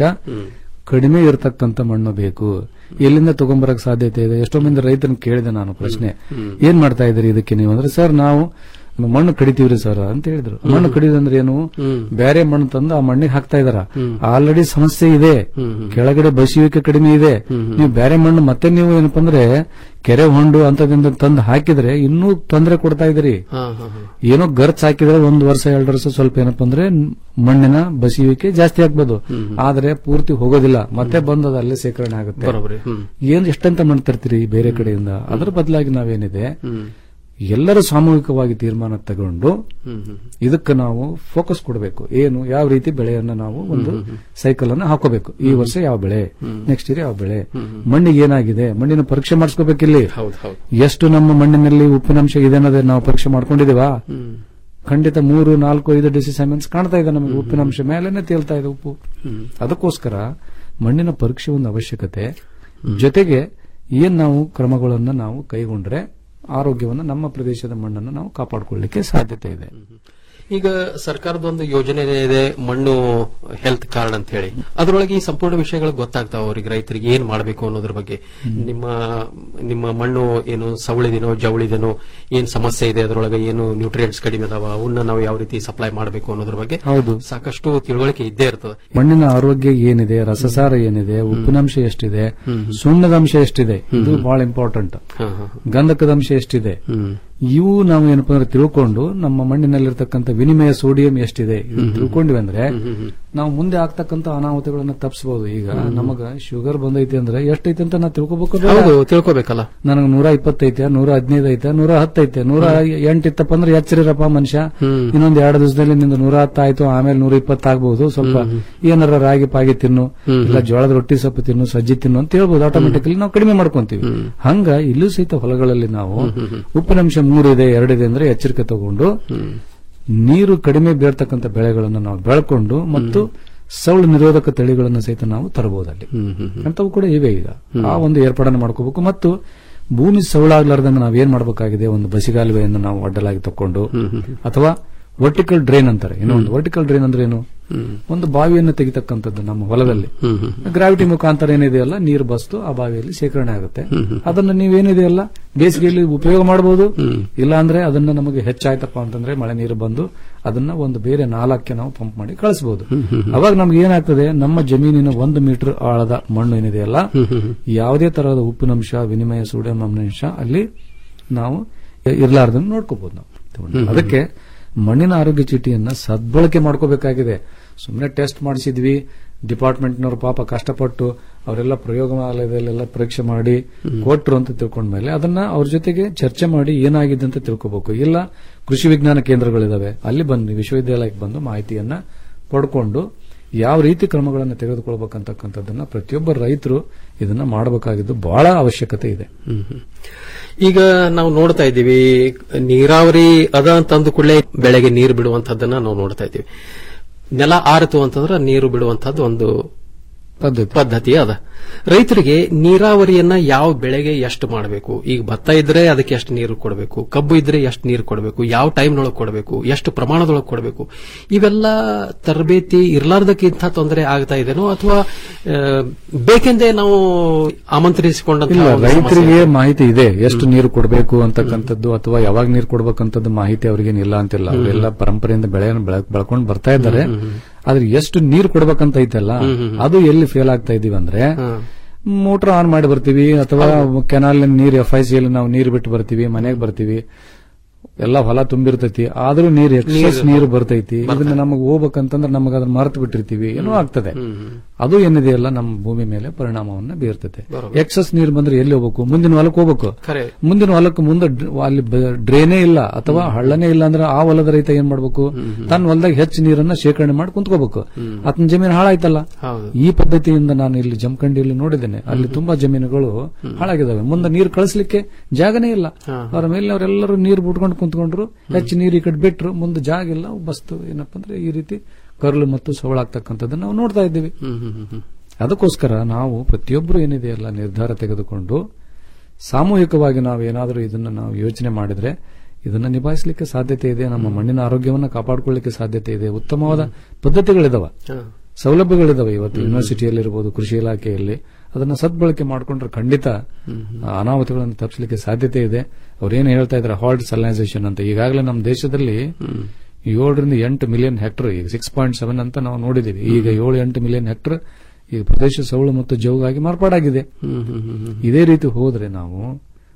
Speaker 14: ಕಡಿಮೆ ಇರತಕ್ಕಂತ ಮಣ್ಣು ಬೇಕು ಎಲ್ಲಿಂದ ತಗೊಂಬರಕ್ ಸಾಧ್ಯತೆ ಇದೆ ಎಷ್ಟೋ ಮಂದಿ ರೈತರನ್ನ ಕೇಳಿದೆ ನಾನು ಪ್ರಶ್ನೆ ಏನ್ ಮಾಡ್ತಾ ಇದ್ದೀರಿ ಇದಕ್ಕೆ ನೀವು ಅಂದ್ರೆ ಸರ್ ನಾವು ಮಣ್ಣು ಕಡಿತೀವ್ರಿ ಸರ್ ಅಂತ ಹೇಳಿದ್ರು ಮಣ್ಣು ಕಡಿಯೋದಂದ್ರೆ ಏನು ಬೇರೆ ಮಣ್ಣು ತಂದು ಆ ಮಣ್ಣಿಗೆ ಹಾಕ್ತಾ ಇದಾರ ಆಲ್ರೆಡಿ ಸಮಸ್ಯೆ ಇದೆ ಕೆಳಗಡೆ ಬಸಿಯುವಿಕೆ ಕಡಿಮೆ ಇದೆ ನೀವು ಬೇರೆ ಮಣ್ಣು ಮತ್ತೆ ನೀವು ಏನಪ್ಪಾ ಅಂದ್ರೆ ಕೆರೆ ಹೊಂಡು ಅಂತದಿಂದ ತಂದು ಹಾಕಿದ್ರೆ ಇನ್ನೂ ತೊಂದರೆ ಕೊಡ್ತಾ ಇದ್ರಿ
Speaker 13: ಹಾ ಹಾ ಹಾ
Speaker 14: ಏನೋ ಗರ್ಚ್ ಹಾಕಿದ್ರೆ ಒಂದು ವರ್ಷ ಎರಡು ವರ್ಷ ಸ್ವಲ್ಪ ಏನಪ್ಪಾ ಅಂದ್ರೆ ಮಣ್ಣಿನ ಬಸಿಯುವಿಕೆ ಜಾಸ್ತಿ ಆಗ್ಬೋದು ಆದ್ರೆ ಪೂರ್ತಿ ಹೋಗೋದಿಲ್ಲ ಮತ್ತೆ ಬಂದು ಅದು ಅಲ್ಲೇ ಶೇಖರಣೆ ಆಗುತ್ತೆ
Speaker 13: ಬರೋಬ್ರಿ ಹ್ಮ್
Speaker 14: ಏನ್ ಎಷ್ಟಂತ ಮಣ್ಣು ತರ್ತೀರಿ ಬೇರೆ ಕಡೆಯಿಂದ ಅದ್ರ ಬದಲಾಗಿ ನಾವೇನಿದೆ ಎಲ್ಲರೂ ಸಾಮೂಹಿಕವಾಗಿ ತೀರ್ಮಾನ ತಗೊಂಡು ಇದಕ್ಕೆ ನಾವು ಫೋಕಸ್ ಕೊಡಬೇಕು ಏನು ಯಾವ ರೀತಿ ಬೆಳೆಯನ್ನ ನಾವು ಒಂದು ಸೈಕಲ್ ಅನ್ನು ಹಾಕೋಬೇಕು ಈ ವರ್ಷ ಯಾವ ಬೆಳೆ ನೆಕ್ಸ್ಟ್ ಇಯರ್ ಯಾವ ಬೆಳೆ ಮಣ್ಣಿಗೆ ಏನಾಗಿದೆ ಮಣ್ಣಿನ ಪರೀಕ್ಷೆ ಮಾಡಿಸ್ಕೋಬೇಕಿಲ್ಲಿ
Speaker 13: ಹೌದು ಹೌದು
Speaker 14: ಎಷ್ಟು ನಮ್ಮ ಮಣ್ಣಿನಲ್ಲಿ ಉಪ್ಪಿನಂಶ ಇದೆ ಅನ್ನೋದೇ ನಾವು ಪರೀಕ್ಷೆ ಮಾಡ್ಕೊಂಡಿದೀವಾ ಖಂಡಿತ ಮೂರು ನಾಲ್ಕು ಐದು ಡಿಸಿಸೈಮೆಂಟ್ಸ್ ಕಾಣ್ತಾ ಇದೆ ನಮಗೆ ಉಪ್ಪಿನಂಶ ಮೇಲೆನೆ ತೇಲ್ತಾ ಇದೆ ಉಪ್ಪು ಅದಕ್ಕೋಸ್ಕರ ಮಣ್ಣಿನ ಪರೀಕ್ಷೆ ಒಂದು ಅವಶ್ಯಕತೆ ಜೊತೆಗೆ ಏನ್ ನಾವು ಕ್ರಮಗಳನ್ನು ನಾವು ಕೈಗೊಂಡ್ರೆ ಆರೋಗ್ಯವನ್ನು ನಮ್ಮ ಪ್ರದೇಶದ ಮಣ್ಣನ್ನು ನಾವು ಕಾಪಾಡಿಕೊಳ್ಳಲಿಕ್ಕೆ ಸಾಧ್ಯತೆ ಇದೆ
Speaker 13: ಈಗ ಸರ್ಕಾರದ ಒಂದು ಯೋಜನೆ ಇದೆ ಮಣ್ಣು ಹೆಲ್ತ್ ಕಾರ್ಡ್ ಅಂತ ಹೇಳಿ ಅದರೊಳಗೆ ಈ ಸಂಪೂರ್ಣ ವಿಷಯಗಳು ಗೊತ್ತಾಗ್ತಾವ ಅವ್ರಿಗೆ ರೈತರಿಗೆ ಏನ್ ಮಾಡಬೇಕು ಅನ್ನೋದ್ರ ಬಗ್ಗೆ ನಿಮ್ಮ ನಿಮ್ಮ ಮಣ್ಣು ಏನು ಸವಳಿದೇನೋ ಜವಳಿದೇನೋ ಏನ್ ಸಮಸ್ಯೆ ಇದೆ ಅದರೊಳಗೆ ಏನು ನ್ಯೂಟ್ರಿಯೆಂಟ್ಸ್ ಕಡಿಮೆ ಅದಾವ ಅವನ್ನ ನಾವು ಯಾವ ರೀತಿ ಸಪ್ಲೈ ಮಾಡಬೇಕು ಅನ್ನೋದ್ರ ಬಗ್ಗೆ
Speaker 14: ಹೌದು
Speaker 13: ಸಾಕಷ್ಟು ತಿಳುವಳಿಕೆ ಇದ್ದೇ ಇರ್ತದೆ
Speaker 14: ಮಣ್ಣಿನ ಆರೋಗ್ಯ ಏನಿದೆ ರಸಸಾರ ಏನಿದೆ ಉಪ್ಪಿನಂಶ ಎಷ್ಟಿದೆ ಸುಣ್ಣದ ಅಂಶ ಎಷ್ಟಿದೆ ಇದು ಬಹಳ ಇಂಪಾರ್ಟೆಂಟ್ ಗಂಧಕದ ಅಂಶ ಎಷ್ಟಿದೆ ಇವು ನಾವು ಏನಪ್ಪಾ ಅಂದ್ರೆ ತಿಳ್ಕೊಂಡು ನಮ್ಮ ಮಣ್ಣಿನಲ್ಲಿರ್ತಕ್ಕಂಥ ವಿನಿಮಯ ಸೋಡಿಯಂ ಎಷ್ಟಿದೆ ಇದು ತಿಳ್ಕೊಂಡಿವಿ ಅಂದ್ರೆ ನಾವು ಮುಂದೆ ಆಗ್ತಕ್ಕಂಥ ಅನಾಹುತಗಳನ್ನ ತಪ್ಪಿಸಬಹುದು ಈಗ ನಮಗ ಶುಗರ್ ಬಂದೈತಿ ಅಂದ್ರೆ ಎಷ್ಟೈತಿ ಅಂತ ನಾ ತಿಳ್ಕೊಬೇಕು ಬೇಡ?
Speaker 13: ಹೌದು ತಿಳ್ಕೊಬೇಕಲ್ಲ
Speaker 14: ನನಗೆ ನೂರ ಇಪ್ಪತ್ತೈತೆ ನೂರ ಹದಿನೈದು ಐತೆ ನೂರ ಹತ್ತೈತೆ ನೂರ ಎಂಟು ಇತ್ತಪ್ಪ ಅಂದ್ರೆ ಎಚ್ಚರಿರಪ್ಪ ಮನುಷ್ಯ ಇನ್ನೊಂದ್ ಎರಡು ದಿವಸದಲ್ಲಿ ನಿಂದ ನೂರ ಹತ್ತಾಯ್ತು ಆಮೇಲೆ ನೂರ ಇಪ್ಪತ್ತಾಗಬಹುದು ಸ್ವಲ್ಪ ಏನಾರ ರಾಗಿ ಪಾಗಿ ತಿನ್ನು ಇಲ್ಲ ಜೋಳದ ರೊಟ್ಟಿ ಸೊಪ್ಪು ತಿನ್ನು ಸಜ್ಜಿ ತಿನ್ನು ಅಂತ ಹೇಳ್ಬೋದು ಆಟೋಮೆಟಿಕಲಿ ನಾವು ಕಡಿಮೆ ಮಾಡ್ಕೊಂತೀವಿ ಹಂಗ ಇಲ್ಲೂ ಸಹಿತ ಹೊಲಗಳಲ್ಲಿ ನಾವು ಉಪ್ಪಿನಂಶ ಮೂರಿದೆ ಎರಡಿದೆ ಅಂದ್ರೆ ಎಚ್ಚರಿಕೆ ತಗೊಂಡು ನೀರು ಕಡಿಮೆ ಬೀಳ್ತಕ್ಕಂಥ ಬೆಳೆಗಳನ್ನು ನಾವು ಬೆಳ್ಕೊಂಡು ಮತ್ತು ಸೌಳು ನಿರೋಧಕ ತಳಿಗಳನ್ನು ಸಹಿತ ನಾವು ತರಬಹುದಲ್ಲಿ ಅಂತವು ಕೂಡ ಇವೆ ಈಗ ಆ ಒಂದು ಏರ್ಪಾಡನ್ನು ಮಾಡ್ಕೋಬೇಕು ಮತ್ತು ಭೂಮಿ ಸೌಳಾಗ್ಲಾರ್ದಂಗ ನಾವೇನ್ ಮಾಡಬೇಕಾಗಿದೆ ಒಂದು ಬಸಿಗಾಲುವೆಯನ್ನು ನಾವು ಅಡ್ಡಲಾಗಿ ತಕೊಂಡು ಅಥವಾ ವರ್ಟಿಕಲ್ ಡ್ರೈನ್ ಅಂತಾರೆ ಇನ್ನೊಂದು ವರ್ಟಿಕಲ್ ಡ್ರೈನ್ ಅಂದ್ರೆ ಏನು ಒಂದು ಬಾವಿಯನ್ನು ತೆಗಿತಕ್ಕಂಥದ್ದು ನಮ್ಮ ಹೊಲದಲ್ಲಿ ಗ್ರಾವಿಟಿ ಮುಖಾಂತರ ಏನಿದೆಯಲ್ಲ ನೀರು ಬಸ್ತು ಆ ಬಾವಿಯಲ್ಲಿ ಶೇಖರಣೆ ಆಗುತ್ತೆ ಅದನ್ನ ನೀವೇನಿದೆಯಲ್ಲ ಬೇಸಿಗೆಯಲ್ಲಿ ಉಪಯೋಗ ಮಾಡಬಹುದು ಇಲ್ಲ ಅಂದ್ರೆ ಅದನ್ನ ನಮಗೆ ಹೆಚ್ಚಾಯ್ತಪ್ಪ ಅಂತಂದ್ರೆ ಮಳೆ ನೀರು ಬಂದು ಅದನ್ನ ಒಂದು ಬೇರೆ ನಾಲ್ಕಕ್ಕೆ ನಾವು ಪಂಪ್ ಮಾಡಿ ಕಳಿಸಬಹುದು ಅವಾಗ ನಮ್ಗೆ ಏನಾಗ್ತದೆ ನಮ್ಮ ಜಮೀನಿನ ಒಂದು ಮೀಟರ್ ಆಳದ ಮಣ್ಣು ಏನಿದೆಯಲ್ಲ ಯಾವುದೇ ತರಹದ ಉಪ್ಪಿನಂಶ ವಿನಿಮಯ ಸೋಡಿಯಂ ಅಂಶ ಅಲ್ಲಿ ನಾವು ಇರ್ಲಾರ್ದಂಗೆ ನೋಡ್ಕೋಬಹುದು ನಾವು ಅದಕ್ಕೆ ಮಣ್ಣಿನ ಆರೋಗ್ಯ ಚೀಟಿಯನ್ನ ಸದ್ಬಳಕೆ ಮಾಡ್ಕೋಬೇಕಾಗಿದೆ ಸುಮ್ಮನೆ ಟೆಸ್ಟ್ ಮಾಡಿಸಿದ್ವಿ ಡಿಪಾರ್ಟ್ಮೆಂಟ್ನವ್ರು ಪಾಪ ಕಷ್ಟಪಟ್ಟು ಅವರೆಲ್ಲ ಪ್ರಯೋಗಾಲಯದಲ್ಲೆಲ್ಲ ಪರೀಕ್ಷೆ ಮಾಡಿ ಕೊಟ್ರು ಅಂತ ತಿಳ್ಕೊಂಡ್ಮೇಲೆ ಅದನ್ನ ಅವ್ರ ಜೊತೆಗೆ ಚರ್ಚೆ ಮಾಡಿ ಏನಾಗಿದೆ ಅಂತ ತಿಳ್ಕೋಬೇಕು ಇಲ್ಲ ಕೃಷಿ ವಿಜ್ಞಾನ ಕೇಂದ್ರಗಳಿದಾವೆ ಅಲ್ಲಿ ಬಂದು ವಿಶ್ವವಿದ್ಯಾಲಯಕ್ಕೆ ಬಂದು ಮಾಹಿತಿಯನ್ನ ಪಡ್ಕೊಂಡು ಯಾವ ರೀತಿ ಕ್ರಮಗಳನ್ನು ತೆಗೆದುಕೊಳ್ಬೇಕಂತಕ್ಕಂಥದ್ದನ್ನ ಪ್ರತಿಯೊಬ್ಬ ರೈತರು ಇದನ್ನ ಮಾಡಬೇಕಾಗಿದ್ದು ಬಹಳ ಅವಶ್ಯಕತೆ ಇದೆ
Speaker 13: ಈಗ ನಾವು ನೋಡ್ತಾ ಇದ್ದೀವಿ ನೀರಾವರಿ ಅದ ಅಂತ ಅಂದ ಕೂಡಲೇ ಬೆಳೆಗೆ ನೀರು ಬಿಡುವಂತದ್ದನ್ನ ನಾವು ನೋಡ್ತಾ ಇದ್ದೀವಿ ನೆಲ ಆರಿತು ಅಂತಂದ್ರೆ ನೀರು ಬಿಡುವಂತದ್ದು ಒಂದು ಪದ್ಧತಿ ಅದ ರೈತರಿಗೆ ನೀರಾವರಿಯನ್ನ ಯಾವ ಬೆಳೆಗೆ ಎಷ್ಟು ಮಾಡಬೇಕು ಈಗ ಭತ್ತ ಇದ್ರೆ ಅದಕ್ಕೆ ಎಷ್ಟು ನೀರು ಕೊಡಬೇಕು ಕಬ್ಬು ಇದ್ರೆ ಎಷ್ಟು ನೀರು ಕೊಡಬೇಕು ಯಾವ ಟೈಮ್ನೊಳಗೆ ಕೊಡಬೇಕು ಎಷ್ಟು ಪ್ರಮಾಣದೊಳಗೆ ಕೊಡಬೇಕು ಇವೆಲ್ಲ ತರಬೇತಿ ಇರ್ಲಾರ್ದಕ್ಕಿಂತ ತೊಂದರೆ ಆಗ್ತಾ ಇದೆನೋ ಅಥವಾ ಆ, ಬೇಕೆಂದೇ ನಾವು ಆಮಂತ್ರಿಸಿಕೊಂಡಂತ
Speaker 14: ಇಲ್ಲ
Speaker 13: ಒಂದು ಸಮಸ್ಯೆ
Speaker 14: ರೈತರಿಗೆ ಮಾಹಿತಿ ಇದೆ ಎಷ್ಟು ನೀರು ಕೊಡಬೇಕು ಅಂತಕ್ಕಂಥದ್ದು ಅಥವಾ ಯಾವಾಗ ನೀರು ಕೊಡಬೇಕಂತದ್ದು ಮಾಹಿತಿ ಅವ್ರಿಗೇನು ಇಲ್ಲ ಅಂತಿಲ್ಲ ಅವರೆಲ್ಲ ಪರಂಪರೆಯಿಂದ ಬೆಳೆಯನ್ನು ಬೆಳಕ್- ಬೆಳ್ಕೊಂಡು ಬರ್ತಾ ಇದ್ದಾರೆ ಆದ್ರೆ ಎಷ್ಟು ನೀರು ಕೊಡ್ಬೇಕಂತ ಐತಲ್ಲ ಅದು ಎಲ್ಲಿ ಫೇಲ್ ಆಗ್ತಾ ಇದೀವಿ ಅಂದ್ರೆ ಮೋಟರ್ ಆನ್ ಮಾಡಿ ಬರ್ತೀವಿ ಅಥವಾ ಕೆನಾಲ್ ನೀರು ಎಫ್ ಐ ಸಿ ನಾವು ನೀರು ಬಿಟ್ಟು ಬರ್ತೀವಿ ಮನೆಗೆ ಬರ್ತೀವಿ ಎಲ್ಲ ಹೊಲ ತುಂಬಿರ್ತೈತಿ ಆದ್ರೂ ನೀರು ಎಕ್ಸಸ್ ನೀರು ಬರ್ತೈತಿ ಇದನ್ನ ನಮಗೆ ಹೋಗ್ಬೇಕಂತಂದ್ರೆ ನಮಗೆ ಅದನ್ನ ಮರೆತು ಬಿಟ್ಟಿರ್ತೀವಿ ಏನೋ ಆಗ್ತದೆ ಅದು ಏನಿದೆಯಲ್ಲ ನಮ್ಮ ಭೂಮಿ ಮೇಲೆ ಪರಿಣಾಮವನ್ನ ಬೀರ್ತದೆ ಎಕ್ಸಸ್ ನೀರು ಬಂದ್ರೆ ಎಲ್ಲಿ ಹೋಗ್ಬೇಕು ಮುಂದಿನ ಹೊಲಕ್ಕೆ ಹೋಗ್ಬೇಕು
Speaker 13: ಖರೆ.
Speaker 14: ಮುಂದಿನ ಹೊಲಕ್ಕೆ ಮುಂದೆ ಡ್- ಅಲ್ಲಿ ಬ- ಡ್ರೈನೇ ಇಲ್ಲ ಅಥವಾ ಹಳ್ಳನೇ ಇಲ್ಲ ಅಂದ್ರೆ ಆ ಹೊಲದ ರೈತ ಏನ್ ಮಾಡ್ಬೇಕು ತನ್ನ ಹೊಲದಾಗ ಹೆಚ್ಚು ನೀರನ್ನ ಶೇಖರಣೆ ಮಾಡಿ ಕುಂತ್ಕೋಬೇಕು ಆತನ ಜಮೀನು ಹಾಳಾಯ್ತಲ್ಲ
Speaker 13: ಹೌದು.
Speaker 14: ಈ ಪದ್ಧತಿಯಿಂದ ನಾನು ಇಲ್ಲಿ ಜಮಖಂಡಿಯಲ್ಲಿ ನೋಡಿದ್ದೇನೆ ಅಲ್ಲಿ ತುಂಬಾ ಜಮೀನುಗಳು ಹಾಳಾಗಿದ್ದಾವೆ ಮುಂದೆ ನೀರು ಕಳಿಸ್ಲಿಕ್ಕೆ ಜಾಗನೇ ಇಲ್ಲ ಅವರ ಮೇಲೆ ಅವರೆಲ್ಲರೂ ನೀರು ಬಿಟ್ಕೊಂಡು ಕುಂತ್ಕೊಂಡ್ರು ಹೆಚ್ಚು ನೀರು ಈ ಕಡೆ ಬಿಟ್ರು ಮುಂದೆ ಜಾಗ ಇಲ್ಲ ಬಸ್ತು ಏನಪ್ಪಾ ಅಂದ್ರೆ ಈ ರೀತಿ ಕರ್ಲು ಮತ್ತು ಸವಳಾಗ್ತಕ್ಕಂಥದ್ದನ್ನ ನಾವು ನೋಡ್ತಾ ಇದ್ದೀವಿ ಅದಕ್ಕೋಸ್ಕರ ನಾವು ಪ್ರತಿಯೊಬ್ಬರು ಏನಿದೆಯಲ್ಲ ನಿರ್ಧಾರ ತೆಗೆದುಕೊಂಡು ಸಾಮೂಹಿಕವಾಗಿ ನಾವು ಏನಾದರೂ ಇದನ್ನ ನಾವು ಯೋಚನೆ ಮಾಡಿದ್ರೆ ಇದನ್ನ ನಿಭಾಯಿಸಲಿಕ್ಕೆ ಸಾಧ್ಯತೆ ಇದೆ ನಮ್ಮ ಮಣ್ಣಿನ ಆರೋಗ್ಯವನ್ನ ಕಾಪಾಡಿಕೊಳ್ಳಿಕ್ಕೆ ಸಾಧ್ಯತೆ ಇದೆ ಉತ್ತಮವಾದ ಪದ್ಧತಿಗಳಿದಾವ ಸೌಲಭ್ಯಗಳಿದಾವೆ ಇವತ್ತು ಯೂನಿವರ್ಸಿಟಿಯಲ್ಲಿರ್ಬೋದು ಕೃಷಿ ಇಲಾಖೆಯಲ್ಲಿ ಅದನ್ನ ಸದ್ಬಳಕೆ ಮಾಡಿಕೊಂಡ್ರೆ ಖಂಡಿತ ಆ ಅನಾಹುತಗಳನ್ನು ತಪ್ಪಿಸಲಿಕ್ಕೆ ಸಾಧ್ಯತೆ ಇದೆ ಅವ್ರೇನು ಹೇಳ್ತಾ ಇದ್ದಾರೆ ಹಾಲ್ಟ್ ಸಲನೈಸೇಷನ್ ಅಂತ ಈಗಾಗಲೇ ನಮ್ಮ ದೇಶದಲ್ಲಿ ಏಳರಿಂದ ಎಂಟು ಮಿಲಿಯನ್ ಹೆಕ್ಟರ್ ಈಗ ಸಿಕ್ಸ್ ಪಾಯಿಂಟ್ ಸೆವೆನ್ ಅಂತ ನಾವು ನೋಡಿದೀವಿ ಈಗ ಏಳು ಎಂಟು ಮಿಲಿಯನ್ ಹೆಕ್ಟರ್ ಈ ಪ್ರದೇಶ ಸೌಳು ಮತ್ತು ಜೌಗಾಗಿ ಮಾರ್ಪಾಡಾಗಿದೆ ಇದೇ ರೀತಿ ಹೋದ್ರೆ ನಾವು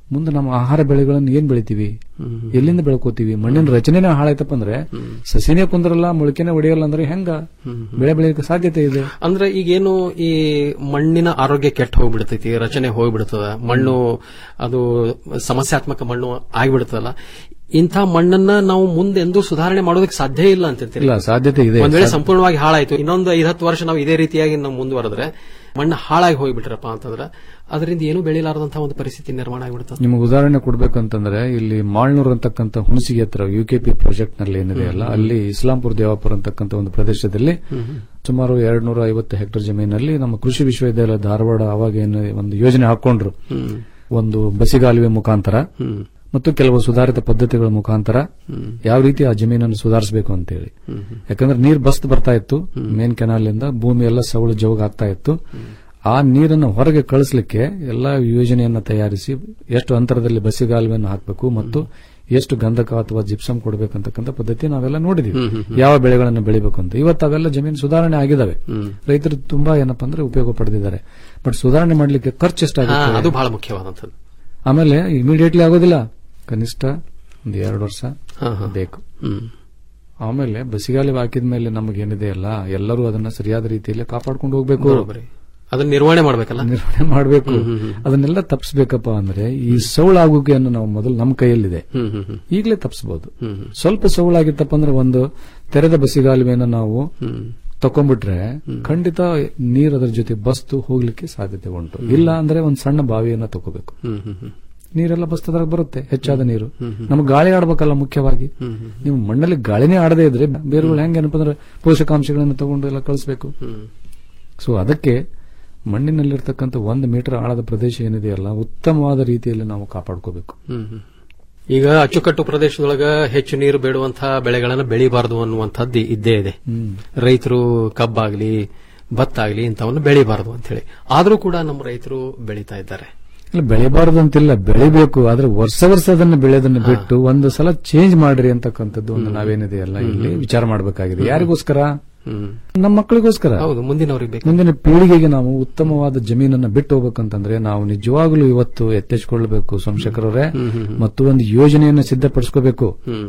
Speaker 14: ಮುಂದೆ ನಮ್ಮ ಆಹಾರ ಬೆಳೆಗಳನ್ನು ಏನ್ ಬೆಳಿತೀವಿ ಎಲ್ಲಿಂದ ಬೆಳ್ಕೋತೀವಿ ಮಣ್ಣಿನ ರಚನೆನೇ ಹಾಳಾಯ್ತಪ್ಪ ಅಂದ್ರೆ ಸಸಿನೇ ಕುಂದ್ರಲ್ಲ ಮೊಳಕೆನೆ ಹೊಡೆಯಲ್ಲ ಅಂದ್ರೆ ಹೆಂಗ ಬೆಳೆ ಬೆಳೆಯಕ್ಕೆ ಸಾಧ್ಯತೆ ಇದೆ
Speaker 13: ಅಂದ್ರೆ ಈಗೇನು ಈ ಮಣ್ಣಿನ ಆರೋಗ್ಯ ಕೆಟ್ಟ ಹೋಗ್ಬಿಡ್ತೈತಿ ರಚನೆ ಹೋಗ್ಬಿಡ್ತದ ಮಣ್ಣು ಅದು ಸಮಸ್ಯಾತ್ಮಕ ಮಣ್ಣು ಆಗಿಬಿಡ್ತದಲ್ಲ ಇಂಥ ಮಣ್ಣನ್ನ ನಾವು ಮುಂದೆ ಎಂದೂ ಸುಧಾರಣೆ ಮಾಡೋದಕ್ಕೆ ಸಾಧ್ಯ ಇಲ್ಲ ಅಂತಿರ್ತೀರಿ
Speaker 14: ಇಲ್ಲ ಸಾಧ್ಯತೆ ಇದೆ
Speaker 13: ಒಂದ್ ವೇಳೆ
Speaker 14: ಸಾಧ್ಯ-
Speaker 13: ಸಂಪೂರ್ಣವಾಗಿ ಹಾಳಾಯ್ತು ಇನ್ನೊಂದು ಐದ್ ಹತ್ತು ವರ್ಷ ನಾವು ಇದೇ ರೀತಿಯಾಗಿ ನಾವು ಮುಂದುವರೆದ್ರೆ ಮಣ್ಣು ಹಾಳಾಗಿ ಹೋಗ್ಬಿಟ್ರಪ್ಪ ಅಂತಂದ್ರೆ ಅದರಿಂದ ಏನು ಬೆಳಿಲಾರದಂತಹ ಒಂದು ಪರಿಸ್ಥಿತಿ ನಿರ್ಮಾಣ ಆಗಿಬಿಡ್ತದೆ
Speaker 14: ನಿಮಗೆ ಉದಾಹರಣೆ ಕೊಡ್ಬೇಕಂತಂದ್ರೆ ಇಲ್ಲಿ ಮಾಳ್ನೂರ್ ಅಂತಕ್ಕಂಥ ಹುಣಸಿಗೆ ಹತ್ರ ಯುಕೆಪಿ ಪ್ರಾಜೆಕ್ಟ್ ನಲ್ಲಿ ಏನಿದೆ ಅಲ್ಲ ಅಲ್ಲಿ ಇಸ್ಲಾಂಪುರ್ ದೇವಾಪುರ ಅಂತಕ್ಕಂಥ ಒಂದು ಪ್ರದೇಶದಲ್ಲಿ ಸುಮಾರು ಎರಡ್ ನೂರ ಐವತ್ತು ಹೆಕ್ಟೇರ್ ಜಮೀನಲ್ಲಿ ನಮ್ಮ ಕೃಷಿ ವಿಶ್ವವಿದ್ಯಾಲಯ ಧಾರವಾಡ ಅವಾಗ ಏನು ಒಂದು ಯೋಜನೆ ಹಾಕೊಂಡ್ರು ಒಂದು ಬಸಿಗಾಲುವೆ ಮುಖಾಂತರ ಮತ್ತು ಕೆಲವು ಸುಧಾರಿತ ಪದ್ಧತಿಗಳ ಮುಖಾಂತರ ಯಾವ ರೀತಿ ಆ ಜಮೀನನ್ನು ಸುಧಾರಿಸಬೇಕು ಅಂತೇಳಿ ಯಾಕಂದ್ರೆ ನೀರ್ ಬಸ್ತ್ ಬರ್ತಾ ಇತ್ತು ಮೇನ್ ಕೆನಾಲ್ ಇಂದ ಭೂಮಿ ಎಲ್ಲ ಸವಳು ಜವಗ್ ಆಗ್ತಾ ಇತ್ತು ಆ ನೀರನ್ನು ಹೊರಗೆ ಕಳಿಸ್ಲಿಕ್ಕೆ ಎಲ್ಲಾ ಯೋಜನೆಯನ್ನ ತಯಾರಿಸಿ ಎಷ್ಟು ಅಂತರದಲ್ಲಿ ಬಸಿಗಾಲುವೆಯನ್ನು ಹಾಕಬೇಕು ಮತ್ತು ಎಷ್ಟು ಗಂಧಕ ಅಥವಾ ಜಿಪ್ಸಮ್ ಕೊಡಬೇಕಂತಕ್ಕಂಥ ಪದ್ಧತಿ ನಾವೆಲ್ಲ ನೋಡಿದೀವಿ ಯಾವ ಬೆಳೆಗಳನ್ನು ಬೆಳಿಬೇಕು ಅಂತ ಇವತ್ತು ಅವೆಲ್ಲ ಜಮೀನು ಸುಧಾರಣೆ ಆಗಿದಾವೆ ರೈತರು ತುಂಬಾ ಏನಪ್ಪಾ ಅಂದ್ರೆ ಉಪಯೋಗ ಪಡೆದಿದ್ದಾರೆ ಬಟ್ ಸುಧಾರಣೆ ಮಾಡ್ಲಿಕ್ಕೆ ಖರ್ಚು
Speaker 13: ಹಾ,
Speaker 14: ಎಷ್ಟಾಗುತ್ತೆ
Speaker 13: ಅದು ಬಹಳ ಮುಖ್ಯವಾದಂಥದ್ದು
Speaker 14: ಆಮೇಲೆ ಇಮಿಡಿಯೇಟ್ಲಿ ಆಗೋದಿಲ್ಲ ಕನಿಷ್ಠ ಒಂದು ಎರಡು ವರ್ಷ ಬೇಕು ಆಮೇಲೆ ಬಸಿಗಾಲಿ ಹಾಕಿದ ಮೇಲೆ ನಮಗೇನಿದೆ ಅಲ್ಲ ಎಲ್ಲರೂ ಅದನ್ನ ಸರಿಯಾದ ರೀತಿಯಲ್ಲಿ ಕಾಪಾಡ್ಕೊಂಡು ಹೋಗ್ಬೇಕು
Speaker 13: ಬರೋಬ್ಬರಿ. ಅದನ್ನ ನಿರ್ವಹಣೆ ಮಾಡ್ಬೇಕಲ್ಲ
Speaker 14: ನಿರ್ವಹಣೆ ಮಾಡಬೇಕು ಅದನ್ನೆಲ್ಲ ತಪ್ಪಿಸ್ಬೇಕಪ್ಪ ಅಂದ್ರೆ ಈ ಸೌಳಾಗುವಿಕೆಯನ್ನು ನಾವು ಮೊದಲು ನಮ್ಮ ಕೈಯಲ್ಲಿದೆ
Speaker 13: ಹ್ಮ್ ಹ್ಮ್ ಹ್ಮ್
Speaker 14: ಈಗಲೇ ತಪ್ಪಿಸಬಹುದು ಸ್ವಲ್ಪ ಸೌಳಾಗಿತ್ತಪ್ಪ ಅಂದ್ರೆ ಒಂದು ತೆರೆದ ಬಸಿಗಾಲುವೆಯನ್ನು ನಾವು ತಕೊಂಡ್ಬಿಟ್ರೆ ಖಂಡಿತ ನೀರ್ ಅದರ ಜೊತೆ ಬಸ್ತು ಹೋಗ್ಲಿಕ್ಕೆ ಸಾಧ್ಯತೆ ಉಂಟು ಇಲ್ಲ ಅಂದ್ರೆ ಒಂದ್ ಸಣ್ಣ ಬಾವಿಯನ್ನ ತಗೋಬೇಕು
Speaker 13: ಹ್ಮ್ ಹ್ಮ್ ಹ್ಮ್
Speaker 14: ನೀರೆಲ್ಲ ಬಸ್ತದಾಗ ಬರುತ್ತೆ ಹೆಚ್ಚಾದ ನೀರು ನಮ್ಗೆ ಗಾಳಿ ಆಡ್ಬೇಕಲ್ಲ ಮುಖ್ಯವಾಗಿ ನೀವು ಮಣ್ಣಲ್ಲಿ ಗಾಳಿನೇ ಆಡದೇ ಇದ್ರೆ ಬೇರುಗಳು ಹೆಂಗೆ ಏನಪ್ಪ ಅಂದ್ರೆ ಪೋಷಕಾಂಶಗಳನ್ನು ತಗೊಂಡು ಎಲ್ಲ ಕಳಿಸ್ಬೇಕು ಸೊ ಅದಕ್ಕೆ ಮಣ್ಣಿನಲ್ಲಿರ್ತಕ್ಕಂಥ ಒಂದು ಮೀಟರ್ ಆಳದ ಪ್ರದೇಶ ಏನಿದೆಯಲ್ಲ ಉತ್ತಮವಾದ ರೀತಿಯಲ್ಲಿ ನಾವು ಕಾಪಾಡ್ಕೋಬೇಕು
Speaker 13: ಹ್ಮ್ ಹ್ಮ್. ಈಗ ಅಚ್ಚುಕಟ್ಟು ಪ್ರದೇಶದೊಳಗ ಹೆಚ್ಚು ನೀರು ಬೇಡುವಂತಹ ಬೆಳೆಗಳನ್ನ ಬೆಳಿಬಾರದು ಅನ್ನುವಂಥದ್ದು ಇದ್ದೇ ಇದೆ ರೈತರು ಕಬ್ಬಾಗ್ಲಿ ಭತ್ತ ಆಗ್ಲಿ ಇಂಥವನ್ನು ಬೆಳಿಬಾರದು ಅಂತ ಹೇಳಿ ಆದ್ರೂ ಕೂಡ ನಮ್ಮ ರೈತರು ಬೆಳೀತಾ ಇದ್ದಾರೆ
Speaker 14: ಇಲ್ಲ ಬೆಳಿಬಾರದು ಅಂತಿಲ್ಲ ಬೆಳಿಬೇಕು ಆದ್ರೆ ವರ್ಷ ವರ್ಷ ಅದನ್ನ ಬೆಳೆಯೋದನ್ನ ಬಿಟ್ಟು ಒಂದು ಸಲ ಚೇಂಜ್ ಮಾಡ್ರಿ ಅಂತಕ್ಕಂಥದ್ದು ಒಂದು ನಾವೇನಿದೆಯಲ್ಲ ಇಲ್ಲಿ ವಿಚಾರ ಮಾಡಬೇಕಾಗಿದೆ ಯಾರಿಗೋಸ್ಕರ ನಮ್ಮ ಮಕ್ಕಳಿಗೋಸ್ಕರ
Speaker 13: ಹೌದು ಮುಂದಿನವ್ರಿಗೆ ಬೇಕು
Speaker 14: ಮುಂದಿನ ಪೀಳಿಗೆಗೆ ನಾವು ಉತ್ತಮವಾದ ಜಮೀನನ್ನ ಬಿಟ್ಟು ಹೋಗ್ಬೇಕಂತಂದ್ರೆ ನಾವು ನಿಜವಾಗ್ಲೂ ಇವತ್ತು ಎತ್ತೆಚ್ಕೊಳ್ಬೇಕು ಸೋಮಶೇಖರವ್ರೆ ಮತ್ತು ಒಂದು ಯೋಜನೆಯನ್ನ ಸಿದ್ಧಪಡಿಸ್ಕೋಬೇಕು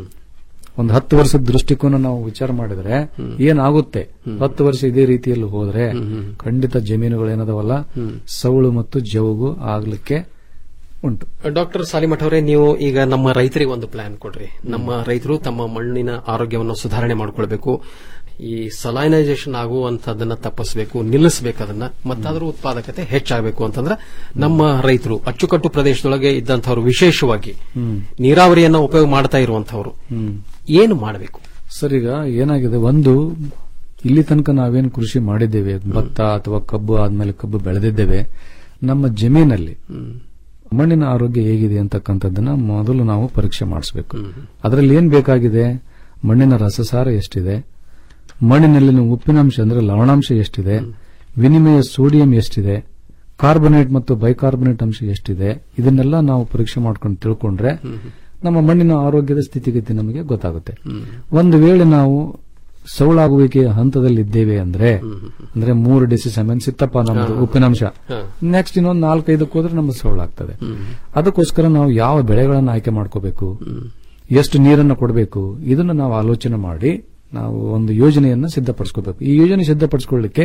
Speaker 14: ಒಂದು ಹತ್ತು ವರ್ಷದ ದೃಷ್ಟಿಕೋನ ನಾವು ವಿಚಾರ ಮಾಡಿದ್ರೆ ಏನಾಗುತ್ತೆ ಹತ್ತು ವರ್ಷ ಇದೇ ರೀತಿಯಲ್ಲಿ ಹೋದ್ರೆ ಖಂಡಿತ ಜಮೀನುಗಳು ಏನದವಲ್ಲ ಸೌಳು ಮತ್ತು ಜವುಗು ಆಗ್ಲಿಕ್ಕೆ ಉಂಟು
Speaker 13: ಡಾಕ್ಟರ್ ಸಾಲಿಮಠ್ ಅವರೇ ನೀವು ಈಗ ನಮ್ಮ ರೈತರಿಗೆ ಒಂದು ಪ್ಲಾನ್ ಕೊಡ್ರಿ ನಮ್ಮ ರೈತರು ತಮ್ಮ ಮಣ್ಣಿನ ಆರೋಗ್ಯವನ್ನು ಸುಧಾರಣೆ ಮಾಡ್ಕೊಳ್ಬೇಕು ಈ ಸಲೈನೈಸೇಷನ್ ಆಗುವಂತದನ್ನ ತಪ್ಪಿಸಬೇಕು ನಿಲ್ಲಿಸಬೇಕು ಅದನ್ನ ಮತ್ತಾದ್ರೂ ಉತ್ಪಾದಕತೆ ಹೆಚ್ಚಾಗಬೇಕು ಅಂತಂದ್ರೆ ನಮ್ಮ ರೈತರು ಅಚ್ಚುಕಟ್ಟು ಪ್ರದೇಶದೊಳಗೆ ಇದ್ದಂಥವ್ರು ವಿಶೇಷವಾಗಿ ನೀರಾವರಿಯನ್ನ ಉಪಯೋಗ ಮಾಡ್ತಾ ಇರುವಂತವ್ರು ಏನು ಮಾಡಬೇಕು
Speaker 14: ಸರ್ ಈಗ ಏನಾಗಿದೆ ಒಂದು ಇಲ್ಲಿ ತನಕ ನಾವೇನು ಕೃಷಿ ಮಾಡಿದ್ದೇವೆ ಭತ್ತ ಅಥವಾ ಕಬ್ಬು ಆದ್ಮೇಲೆ ಕಬ್ಬು ಬೆಳೆದಿದ್ದೇವೆ ನಮ್ಮ ಜಮೀನಲ್ಲಿ ಮಣ್ಣಿನ ಆರೋಗ್ಯ ಹೇಗಿದೆ ಅಂತಕ್ಕಂಥದ್ದನ್ನ ಮೊದಲು ನಾವು ಪರೀಕ್ಷೆ ಮಾಡಿಸಬೇಕು ಅದರಲ್ಲಿ ಏನ್ ಬೇಕಾಗಿದೆ ಮಣ್ಣಿನ ರಸಸಾರ ಎಷ್ಟಿದೆ ಮಣ್ಣಿನಲ್ಲಿನ ಉಪ್ಪಿನಾಂಶ ಅಂದ್ರೆ ಲವಣಾಂಶ ಎಷ್ಟಿದೆ ವಿನಿಮಯ ಸೋಡಿಯಂ ಎಷ್ಟಿದೆ ಕಾರ್ಬೊನೇಟ್ ಮತ್ತು ಬೈಕಾರ್ಬೊನೇಟ್ ಅಂಶ ಎಷ್ಟಿದೆ ಇದನ್ನೆಲ್ಲ ನಾವು ಪರೀಕ್ಷೆ ಮಾಡ್ಕೊಂಡು ತಿಳ್ಕೊಂಡ್ರೆ ನಮ್ಮ ಮಣ್ಣಿನ ಆರೋಗ್ಯದ ಸ್ಥಿತಿಗತಿ ನಮಗೆ ಗೊತ್ತಾಗುತ್ತೆ ಒಂದು ವೇಳೆ ನಾವು ಸೌಳಾಗುವಿಕೆಯ ಹಂತದಲ್ಲಿ ಇದ್ದೇವೆ ಅಂದ್ರೆ ಅಂದ್ರೆ ಮೂರು ಡೆಸಿಸಮೆನ್ ಸಿತ್ತಪ್ಪ ನಮ್ದು ಉಪ್ಪಿನಾಂಶ ನೆಕ್ಸ್ಟ್ ಇನ್ನೊಂದು ನಾಲ್ಕೈದಕ್ಕೆ ಹೋದ್ರೆ ನಮ್ದು ಸೌಳಾಗ್ತದೆ ಅದಕ್ಕೋಸ್ಕರ ನಾವು ಯಾವ ಬೆಳೆಗಳನ್ನು ಆಯ್ಕೆ ಮಾಡ್ಕೋಬೇಕು ಎಷ್ಟು ನೀರನ್ನು ಕೊಡಬೇಕು ಇದನ್ನು ನಾವು ಆಲೋಚನೆ ಮಾಡಿ ನಾವು ಒಂದು ಯೋಜನೆಯನ್ನ ಸಿದ್ಧಪಡಿಸ್ಕೋಬೇಕು ಈ ಯೋಜನೆ ಸಿದ್ಧಪಡಿಸ್ಕೊಳ್ಳಿಕ್ಕೆ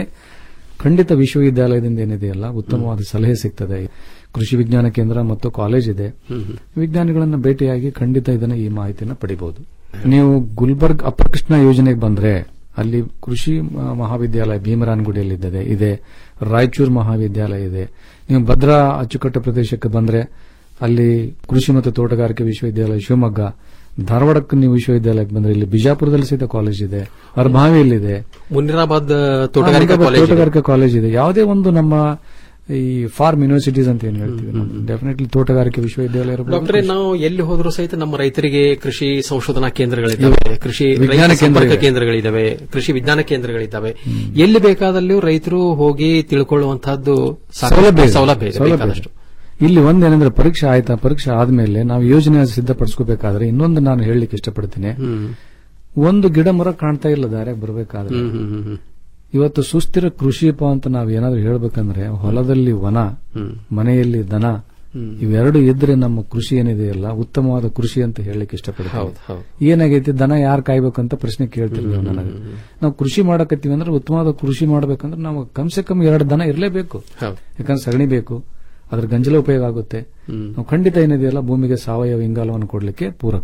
Speaker 14: ಖಂಡಿತ ವಿಶ್ವವಿದ್ಯಾಲಯದಿಂದ ಏನಿದೆಯಲ್ಲ ಉತ್ತಮವಾದ ಸಲಹೆ ಸಿಗ್ತದೆ ಕೃಷಿ ವಿಜ್ಞಾನ ಕೇಂದ್ರ ಮತ್ತು ಕಾಲೇಜ್ ಇದೆ ವಿಜ್ಞಾನಿಗಳನ್ನ ಭೇಟಿಯಾಗಿ ಖಂಡಿತ ಇದನ್ನ ಈ ಮಾಹಿತಿಯನ್ನು ಪಡಿಬಹುದು ನೀವು ಗುಲ್ಬರ್ಗ್ ಅಪಕೃಷ್ಣ ಯೋಜನೆಗೆ ಬಂದ್ರೆ ಅಲ್ಲಿ ಕೃಷಿ ಮ- ಮಹಾವಿದ್ಯಾಲಯ ಭೀಮರಾನ್ಗುಡಿಯಲ್ಲಿದೆ ಇದೆ ರಾಯಚೂರು ಮಹಾವಿದ್ಯಾಲಯ ಇದೆ ನೀವು ಭದ್ರಾ ಅಚ್ಚುಕಟ್ಟು ಪ್ರದೇಶಕ್ಕೆ ಬಂದ್ರೆ ಅಲ್ಲಿ ಕೃಷಿ ಮತ್ತು ತೋಟಗಾರಿಕೆ ವಿಶ್ವವಿದ್ಯಾಲಯ ಶಿವಮೊಗ್ಗ ಧಾರವಾಡಕ್ಕೆ ನೀವು ವಿಶ್ವವಿದ್ಯಾಲಯಕ್ಕೆ ಬಂದ್ರೆ ಇಲ್ಲಿ ಬಿಜಾಪುರದಲ್ಲಿ ಸಹಿತ ಕಾಲೇಜ್ ಇದೆ ಅರ್ಭಾವಿಯಲ್ಲಿದೆ
Speaker 13: ಮುನಿರಾಬಾದ್ ತೋಟಗಾರಿಕಾ
Speaker 14: ಹಾ,
Speaker 13: ಕಾಲೇಜ್ ಇದೆ.
Speaker 14: ತೋಟಗಾರಿಕಾ ಕಾಲೇಜ್ ಇದೆ ಯಾವುದೇ ಒಂದು ನಮ್ಮ ಈ ಫಾರ್ಮ್ ಯೂನಿವರ್ಸಿಟೀಸ್ ಅಂತ ಏನ್ ಹೇಳ್ತೀವಿ ಡೆಫಿನೆಟ್ಲಿ ತೋಟಗಾರಿಕೆ ವಿಶ್ವವಿದ್ಯಾಲಯ ಇರಬಹುದು.
Speaker 13: ಡಾಕ್ಟರೇ ನಾವು ಎಲ್ಲಿ ಹೋದ್ರೂ ಸಹಿತ ನಮ್ಮ ರೈತರಿಗೆ ಕೃಷಿ ಸಂಶೋಧನಾ ಕೇಂದ್ರಗಳಿದ್ದಾವೆ ಕೃಷಿ
Speaker 14: ವಿಜ್ಞಾನ
Speaker 13: ರೈತ ಸಂಪರ್ಕ
Speaker 14: ಕೇಂದ್ರ ಇದೆ.
Speaker 13: ಕೇಂದ್ರಗಳಿದ್ದಾವೆ ಕೃಷಿ ವಿಜ್ಞಾನ ಕೇಂದ್ರಗಳಿದ್ದಾವೆ ಎಲ್ಲಿ ಬೇಕಾದಲ್ಲೂ ರೈತರು ಹೋಗಿ ತಿಳ್ಕೊಳ್ಳುವಂತಹದ್ದು ಸಾಕಷ್ಟು
Speaker 14: ಸೌಲಭ್ಯ ಇದೆ.
Speaker 13: ಸೌಲಭ್ಯ ಇದೆ
Speaker 14: ಸೌಲಭ್ಯ
Speaker 13: ಬೇಕಾದಷ್ಟು
Speaker 14: ಇದೆ. ಇಲ್ಲಿ ಒಂದೇನಂದ್ರೆ ಪರೀಕ್ಷೆ ಆಯ್ತಾ ಪರೀಕ್ಷೆ ಆದ್ಮೇಲೆ ನಾವು ಯೋಜನೆ ಸಿದ್ಧಪಡಿಸ್ಕೋಬೇಕಾದ್ರೆ ಇನ್ನೊಂದು ನಾನು ಹೇಳಲಿಕ್ಕೆ ಇಷ್ಟಪಡ್ತೀನಿ ಒಂದು ಗಿಡ ಮರ ಕಾಣ್ತಾ ಇಲ್ಲ ದಾರ್ಯಾಗ ಬರಬೇಕಾದ್ರೆ ಇವತ್ತು ಸುಸ್ಥಿರ ಕೃಷಿಪ ಅಂತ ನಾವ್ ಏನಾದ್ರೂ ಹೇಳ್ಬೇಕಂದ್ರೆ ಹೊಲದಲ್ಲಿ ವನ ಮನೆಯಲ್ಲಿ ದನ ಇವೆರಡು ಇದ್ರೆ ನಮ್ಮ ಕೃಷಿ ಏನಿದೆಯಲ್ಲ ಉತ್ತಮವಾದ ಕೃಷಿ ಅಂತ ಹೇಳಲಿಕ್ಕೆ
Speaker 13: ಹೌದು,
Speaker 14: ಇಷ್ಟಪಡ್ತೀವಿ
Speaker 13: ಹೌದು.
Speaker 14: ಏನಾಗೈತಿ ದನ ಯಾರು ಕಾಯ್ಬೇಕಂತ ಪ್ರಶ್ನೆ ಕೇಳ್ತಿರ್ತೀವಿ ನನಗೆ ನಾವು ಕೃಷಿ ಮಾಡಕತ್ತೀವಿ ಅಂದ್ರೆ ಉತ್ತಮವಾದ ಕೃಷಿ ಮಾಡ್ಬೇಕಂದ್ರೆ ನಾವು ಕಮ್ಸೆ ಕಮ್ ಎರಡು ದನ ಇರಲೇಬೇಕು
Speaker 13: ಹೌದು.
Speaker 14: ಯಾಕಂದ್ರೆ ಸಗಣಿ ಬೇಕು ಅದ್ರ ಗಂಜಲ ಉಪಯೋಗ ಆಗುತ್ತೆ ನಾವು ಖಂಡಿತ ಏನಿದೆಯಲ್ಲ ಭೂಮಿಗೆ ಸಾವಯವ ಇಂಗಾಲವನ್ನು ಕೊಡ್ಲಿಕ್ಕೆ ಪೂರಕ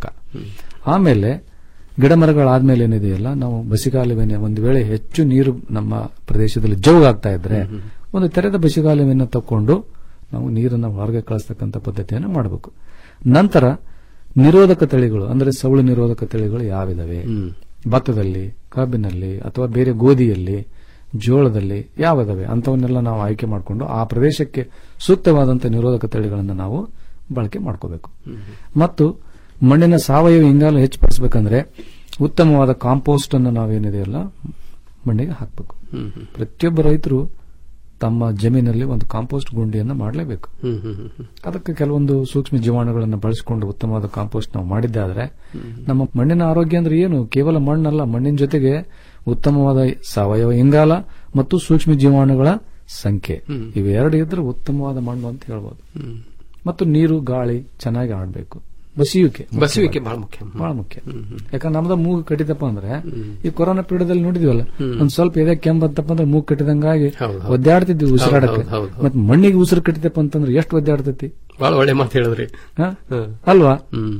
Speaker 14: ಆಮೇಲೆ ಗಿಡ ಮರಗಳಾದ್ಮೇಲೆ ಏನಿದೆಯಲ್ಲ ನಾವು ಬಸಿಗಾಲುವೆನೆ ಒಂದು ವೇಳೆ ಹೆಚ್ಚು ನೀರು ನಮ್ಮ ಪ್ರದೇಶದಲ್ಲಿ ಜೌಗಾಗ್ತಾ ಇದ್ರೆ ಒಂದು ತೆರೆದ ಬಸಿಗಾಲುವೆಯನ್ನು ತಕೊಂಡು ನಾವು ನೀರನ್ನು ಹೊರಗೆ ಕಳಿಸ್ತಕ್ಕಂಥ ಪದ್ಧತಿಯನ್ನು ಮಾಡಬೇಕು ನಂತರ ನಿರೋಧಕ ತಳಿಗಳು ಅಂದ್ರೆ ಸೌಳು ನಿರೋಧಕ ತಳಿಗಳು ಯಾವಿದಾವೆ ಭತ್ತದಲ್ಲಿ ಕಬ್ಬಿನಲ್ಲಿ ಅಥವಾ ಬೇರೆ ಗೋಧಿಯಲ್ಲಿ ಜೋಳದಲ್ಲಿ ಯಾವಿದಾವೆ ಅಂತವನ್ನೆಲ್ಲ ನಾವು ಆಯ್ಕೆ ಮಾಡಿಕೊಂಡು ಆ ಪ್ರದೇಶಕ್ಕೆ ಸೂಕ್ತವಾದಂಥ ನಿರೋಧಕ ತಳಿಗಳನ್ನು ನಾವು ಬಳಕೆ ಮಾಡ್ಕೋಬೇಕು ಮತ್ತು ಮಣ್ಣಿನ ಸಾವಯವ ಇಂಗಾಲ ಹೆಚ್ಚುಪಡಿಸಬೇಕಂದ್ರೆ ಉತ್ತಮವಾದ ಕಾಂಪೋಸ್ಟ್ ಅನ್ನು ನಾವೇನಿದೆಯಲ್ಲ ಮಣ್ಣಿಗೆ ಹಾಕಬೇಕು ಪ್ರತಿಯೊಬ್ಬ ರೈತರು ತಮ್ಮ ಜಮೀನಲ್ಲಿ ಒಂದು ಕಾಂಪೋಸ್ಟ್ ಗುಂಡಿಯನ್ನು ಮಾಡಲೇಬೇಕು
Speaker 13: ಹ್ಮ್ ಹ್ಮ್ ಹ್ಮ್ ಹ್ಮ್.
Speaker 14: ಅದಕ್ಕೆ ಕೆಲವೊಂದು ಸೂಕ್ಷ್ಮ ಜೀವಾಣುಗಳನ್ನು ಬಳಸಿಕೊಂಡು ಉತ್ತಮವಾದ ಕಾಂಪೋಸ್ಟ್ ನಾವು ಮಾಡಿದ್ದಾದ್ರೆ ನಮ್ಮ ಮಣ್ಣಿನ ಆರೋಗ್ಯ ಅಂದ್ರೆ ಏನು ಕೇವಲ ಮಣ್ಣಲ್ಲ ಮಣ್ಣಿನ ಜೊತೆಗೆ ಉತ್ತಮವಾದ ಸಾವಯವ ಇಂಗಾಲ ಮತ್ತು ಸೂಕ್ಷ್ಮ ಜೀವಾಣುಗಳ ಸಂಖ್ಯೆ ಇವೆರಡು ಇದ್ರೆ ಉತ್ತಮವಾದ ಮಣ್ಣು ಅಂತ ಹೇಳ್ಬೋದು ಮತ್ತು ನೀರು ಗಾಳಿ ಚೆನ್ನಾಗಿ ಆಡ್ಬೇಕು ಬಸಿಯುವಿಕೆ
Speaker 13: ಬಸಿಯುವಿಕೆ ಬಹಳ ಮುಖ್ಯ
Speaker 14: ಬಹಳ ಮುಖ್ಯ ಯಾಕಂದ್ರೆ ನಮ್ದ ಮೂಗು ಕಟ್ಟಿದಪ್ಪ ಅಂದ್ರೆ ಈ ಕೊರೋನಾ ಪೀರಿಯಡದಲ್ಲಿ ನೋಡಿದ್ವಲ್ಲ ಒಂದ್ ಸ್ವಲ್ಪ ಎದೆ ಕೆಂಪ್ ಬಂತಪ್ಪ ಅಂದ್ರೆ ಮೂಗು ಕಟ್ಟಿದಂಗಾಗಿ ಒದ್ದಾಡ್ತಿದ್ವಿ ಉಸಿರಾಡಕ್ಕೆ
Speaker 13: ಹೌದು, ಹೌದು, ಹೌದು.
Speaker 14: ಮತ್ ಮಣ್ಣಿಗೆ ಉಸಿರು ಕಟ್ಟಿದಪ್ಪ ಅಂತಂದ್ರೆ ಎಷ್ಟು ಒದ್ದಾಡ್ತೈತಿ
Speaker 13: ಬಹಳ ಒಳ್ಳೆ ಮಾತು ಹೇಳಿದ್ರಿ
Speaker 14: ಹ? ಅಲ್ವಾ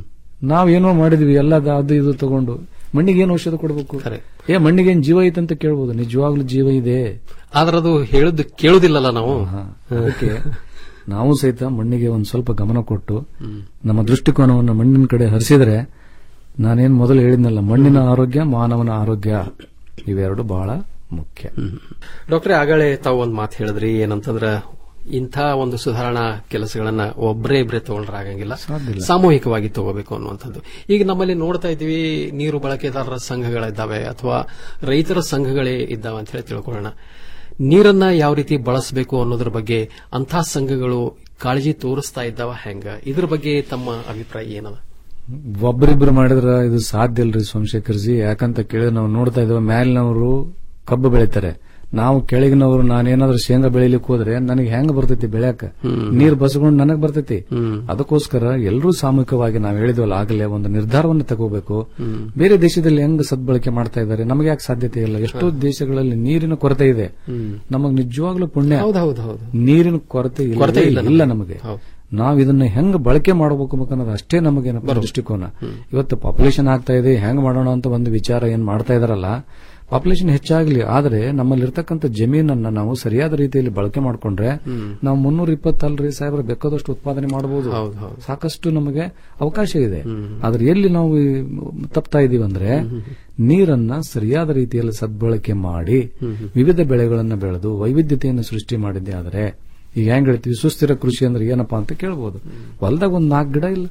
Speaker 14: ನಾವೇನೋ ಮಾಡಿದ್ವಿ ಎಲ್ಲ ಅದು ಇದು ತಗೊಂಡು ಮಣ್ಣಿಗೆ ಏನು ಔಷಧ ಕೊಡಬೇಕು ಏ ಮಣ್ಣಿಗೆ ಏನ್ ಜೀವ ಐತೆ ಅಂತ ಕೇಳ್ಬೋದು ನಿಜವಾಗ್ಲೂ ಜೀವ ಇದೆ
Speaker 13: ಆದ್ರೆ ಅದು ಹೇಳುದು ಕೇಳುದಿಲ್ಲಲ್ಲ ನಾವು
Speaker 14: ಅದಕ್ಕೆ ನಾವು ಸಹಿತ ಮಣ್ಣಿಗೆ ಒಂದ್ ಸ್ವಲ್ಪ ಗಮನ ಕೊಟ್ಟು ನಮ್ಮ ದೃಷ್ಟಿಕೋನವನ್ನು ಮಣ್ಣಿನ ಕಡೆ ಹರಿಸಿದ್ರೆ ನಾನೇನ್ ಮೊದಲು ಹೇಳಿದ್ನಲ್ಲ ಮಣ್ಣಿನ ಆರೋಗ್ಯ ಮಾನವನ ಆರೋಗ್ಯ ಇವೆರಡು ಬಹಳ ಮುಖ್ಯ
Speaker 13: ಡಾಕ್ಟ್ರೆ ಆಗಳೇ ತಾವು ಒಂದು ಮಾತು ಹೇಳಿದ್ರಿ ಏನಂತಂದ್ರ ಇಂಥ ಒಂದು ಸುಧಾರಣಾ ಕೆಲಸಗಳನ್ನ ಒಬ್ಬರೇ ಇಬ್ಬರೇ ತಗೊಂಡ್ರೆ ಆಗಂಗಿಲ್ಲ ಸಾಮೂಹಿಕವಾಗಿ ತಗೋಬೇಕು ಅನ್ನುವಂಥದ್ದು ಈಗ ನಮ್ಮಲ್ಲಿ ನೋಡ್ತಾ ಇದ್ದೀವಿ ನೀರು ಬಳಕೆದಾರರ ಸಂಘಗಳಿದ್ದಾವೆ ಅಥವಾ ರೈತರ ಸಂಘಗಳೇ ಇದ್ದಾವೆ ಅಂತ ಹೇಳಿ ತಿಳ್ಕೊಳ್ಳೋಣ ನೀರನ್ನ ಯಾವ ರೀತಿ ಬಳಸಬೇಕು ಅನ್ನೋದ್ರ ಬಗ್ಗೆ ಅಂಥ ಸಂಘಗಳು ಕಾಳಜಿ ತೋರಿಸ್ತಾ ಇದ್ದಾವ ಹೆಂಗ ಇದ್ರ ಬಗ್ಗೆ ತಮ್ಮ ಅಭಿಪ್ರಾಯ ಏನದ
Speaker 14: ಒಬ್ಬರಿಬ್ರು ಮಾಡಿದ್ರ ಇದು ಸಾಧ್ಯ ಇಲ್ರಿ ಸೋಮಶೇಖರ್ ಜಿ ಯಾಕಂತ ಕೇಳಿದ್ರೆ ನಾವು ನೋಡ್ತಾ ಇದ್ದೇವೆ ಮ್ಯಾಲಿನವರು ಕಬ್ಬು ಬೆಳಿತಾರೆ ನಾವು ಕೆಳಗಿನವರು ನಾನೇನಾದ್ರೂ ಶೇಂಗಾ ಬೆಳಿಲಿಕ್ಕೆ ಹೋದ್ರೆ ನನಗೆ ಹೆಂಗ್ ಬರ್ತೈತಿ ಬೆಳ್ಯಾಕ ನೀರ್ ಬಸ್ಕೊಂಡು ನನಗ್ ಬರ್ತೈತಿ ಅದಕ್ಕೋಸ್ಕರ ಎಲ್ಲರೂ ಸಾಮೂಹಿಕವಾಗಿ ನಾವು ಹೇಳಿದ್ವಲ್ಲ ಆಗಲೇ ಒಂದು ನಿರ್ಧಾರವನ್ನು ತಗೋಬೇಕು ಬೇರೆ ದೇಶದಲ್ಲಿ ಹೆಂಗ್ ಸದ್ಬಳಕೆ ಮಾಡ್ತಾ ಇದ್ದಾರೆ ನಮಗೆ ಯಾಕೆ ಸಾಧ್ಯತೆ ಇಲ್ಲ ಎಷ್ಟೋ ದೇಶಗಳಲ್ಲಿ ನೀರಿನ ಕೊರತೆ ಇದೆ ನಮಗ್ ನಿಜವಾಗ್ಲೂ ಪುಣ್ಯ
Speaker 13: ಹೌದೌದು ಹೌದು
Speaker 14: ನೀರಿನ ಕೊರತೆ ಇಲ್ಲವೇ
Speaker 13: ಕೊರತೆ ಇಲ್ಲ
Speaker 14: ಇಲ್ಲ
Speaker 13: ನಮಗೆ.
Speaker 14: ನಮಗೆ ನಾವ್ ಇದನ್ನ ಹೆಂಗ್ ಬಳಕೆ ಮಾಡಬೇಕು ಅನ್ನೋದು ಅಷ್ಟೇ ನಮಗೇನಪ್ಪ ದೃಷ್ಟಿಕೋನ ಇವತ್ತು ಪಾಪ್ಯುಲೇಷನ್ ಆಗ್ತಾ ಇದೆ ಹೆಂಗ್ ಮಾಡೋಣ ಅಂತ ಒಂದು ವಿಚಾರ ಏನ್ ಮಾಡ್ತಾ ಇದಾರಲ್ಲ ಪಾಪ್ಯುಲೇಷನ್ ಹೆಚ್ಚಾಗ್ಲಿ ಆದ್ರೆ ನಮ್ಮಲ್ಲಿರ್ತಕ್ಕಂಥ ಜಮೀನನ್ನ ನಾವು ಸರಿಯಾದ ರೀತಿಯಲ್ಲಿ ಬಳಕೆ ಮಾಡ್ಕೊಂಡ್ರೆ ನಾವು ಮುನ್ನೂರ ಇಪ್ಪತ್ತಲ್ರಿ ಸಾಹೇಬ್ರ ಬೇಕಾದಷ್ಟು ಉತ್ಪಾದನೆ ಮಾಡಬಹುದು ಸಾಕಷ್ಟು ನಮಗೆ ಅವಕಾಶ ಇದೆ ಆದ್ರೆ ಎಲ್ಲಿ ನಾವು ಈ ತಪ್ತಾ ಇದೀವಿ ಅಂದ್ರೆ ನೀರನ್ನ ಸರಿಯಾದ ರೀತಿಯಲ್ಲಿ ಸದ್ಬಳಕೆ ಮಾಡಿ ವಿವಿಧ ಬೆಳೆಗಳನ್ನ ಬೆಳೆದು ವೈವಿಧ್ಯತೆಯನ್ನು ಸೃಷ್ಟಿ ಮಾಡಿದ್ದೆ ಆದ್ರೆ ಈಗ ಹೆಂಗ್ ಹೇಳ್ತೀವಿ ಸುಸ್ಥಿರ ಕೃಷಿ ಅಂದ್ರೆ ಏನಪ್ಪಾ ಅಂತ ಕೇಳ್ಬೋದು ಹೊಲ್ದಾಗ ಒಂದ್ ನಾಲ್ಕು ಗಿಡ ಇಲ್ಲ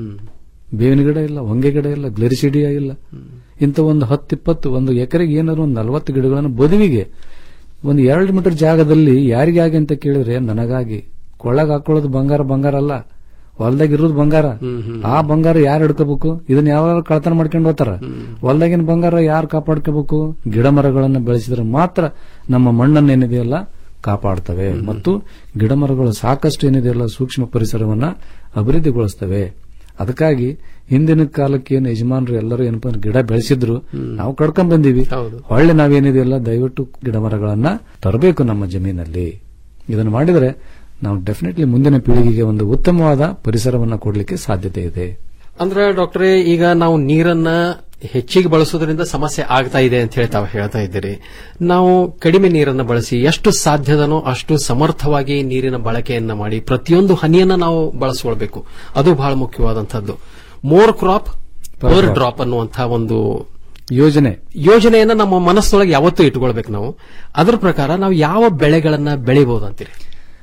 Speaker 14: ಬೇವಿನ ಗಿಡ ಇಲ್ಲ ಹೊಂಗೆ ಗಿಡ ಇಲ್ಲ ಗ್ಲೆರಿಸಿಡಿಯಾ ಇಲ್ಲ ಇಂಥ ಒಂದು ಹತ್ತಿಪ್ಪತ್ತು ಒಂದು ಎಕರೆಗೆ ಏನಾದ್ರು ಒಂದು ನಲವತ್ತು ಗಿಡಗಳನ್ನು ಬದುವಿಗೆ ಒಂದು ಎರಡು ಮೀಟರ್ ಜಾಗದಲ್ಲಿ ಯಾರಿಗಾಗಿ ಅಂತ ಕೇಳಿದ್ರೆ ನನಗಾಗಿ ಕೊಳ್ಳಾಗ ಹಾಕೊಳ್ಳೋದು ಬಂಗಾರ ಬಂಗಾರ ಅಲ್ಲ ಹೊಲ್ದಾಗ ಇರೋದು ಬಂಗಾರ ಆ ಬಂಗಾರ ಯಾರು ಹಿಡ್ಕೋಬೇಕು ಇದನ್ನ ಯಾವ ಕಳತನ ಮಾಡ್ಕೊಂಡು ಹೋಗ್ತಾರ ಹೊಲ್ದಾಗಿನ ಬಂಗಾರ ಯಾರು ಕಾಪಾಡ್ಕೋಬೇಕು ಗಿಡ ಮರಗಳನ್ನ ಬೆಳೆಸಿದ್ರೆ ಮಾತ್ರ ನಮ್ಮ ಮಣ್ಣನ್ನ ಏನಿದೆಯಲ್ಲ ಕಾಪಾಡ್ತವೆ ಮತ್ತು ಗಿಡ ಮರಗಳು ಸಾಕಷ್ಟು ಏನಿದೆಯಲ್ಲ ಸೂಕ್ಷ್ಮ ಪರಿಸರವನ್ನ ಅಭಿವೃದ್ಧಿಗೊಳಿಸ್ತವೆ ಅದಕ್ಕಾಗಿ ಹಿಂದಿನ ಕಾಲಕ್ಕೆ ಏನು ಯಜಮಾನರು ಎಲ್ಲರೂ ಏನಪ್ಪಾ ಅಂದ್ರೆ ಗಿಡ ಬೆಳೆಸಿದ್ರು ನಾವು ಕಡ್ಕೊಂಡ್ ಬಂದೀವಿ ಹೊಳ್ಳೆ ನಾವೇನಿದೆಯಲ್ಲ ದಯವಿಟ್ಟು ಗಿಡ ಮರಗಳನ್ನ ತರಬೇಕು ನಮ್ಮ ಜಮೀನಲ್ಲಿ ಇದನ್ನು ಮಾಡಿದರೆ ನಾವು ಡೆಫಿನೆಟ್ಲಿ ಮುಂದಿನ ಪೀಳಿಗೆಗೆ ಒಂದು ಉತ್ತಮವಾದ ಪರಿಸರವನ್ನ ಕೊಡಲಿಕ್ಕೆ ಸಾಧ್ಯತೆ ಇದೆ
Speaker 13: ಅಂದ್ರೆ ಡಾಕ್ಟ್ರೇ ಈಗ ನಾವು ನೀರನ್ನ ಹೆಚ್ಚಿಗೆ ಬಳಸೋದ್ರಿಂದ ಸಮಸ್ಯೆ ಆಗ್ತಾ ಇದೆ ಅಂತ ಹೇಳಿ ತಾವು ಹೇಳ್ತಾ ಇದ್ದೀರಿ ನಾವು ಕಡಿಮೆ ನೀರನ್ನು ಬಳಸಿ ಎಷ್ಟು ಸಾಧ್ಯದನೋ ಅಷ್ಟು ಸಮರ್ಥವಾಗಿ ನೀರಿನ ಬಳಕೆಯನ್ನ ಮಾಡಿ ಪ್ರತಿಯೊಂದು ಹನಿಯನ್ನ ನಾವು ಬಳಸ್ಕೊಳ್ಬೇಕು ಅದು ಬಹಳ ಮುಖ್ಯವಾದಂತಹದ್ದು ಮೋರ್ ಕ್ರಾಪ್ ಪರ್ ಡ್ರಾಪ್ ಅನ್ನುವಂತಹ ಒಂದು
Speaker 14: ಯೋಜನೆ
Speaker 13: ಯೋಜನೆಯನ್ನ ನಮ್ಮ ಮನಸ್ಸೊಳಗೆ ಯಾವತ್ತೂ ಇಟ್ಕೊಳ್ಬೇಕು ನಾವು ಅದರ ಪ್ರಕಾರ ನಾವು ಯಾವ ಬೆಳೆಗಳನ್ನ ಬೆಳಿಬಹುದು ಅಂತೀರಿ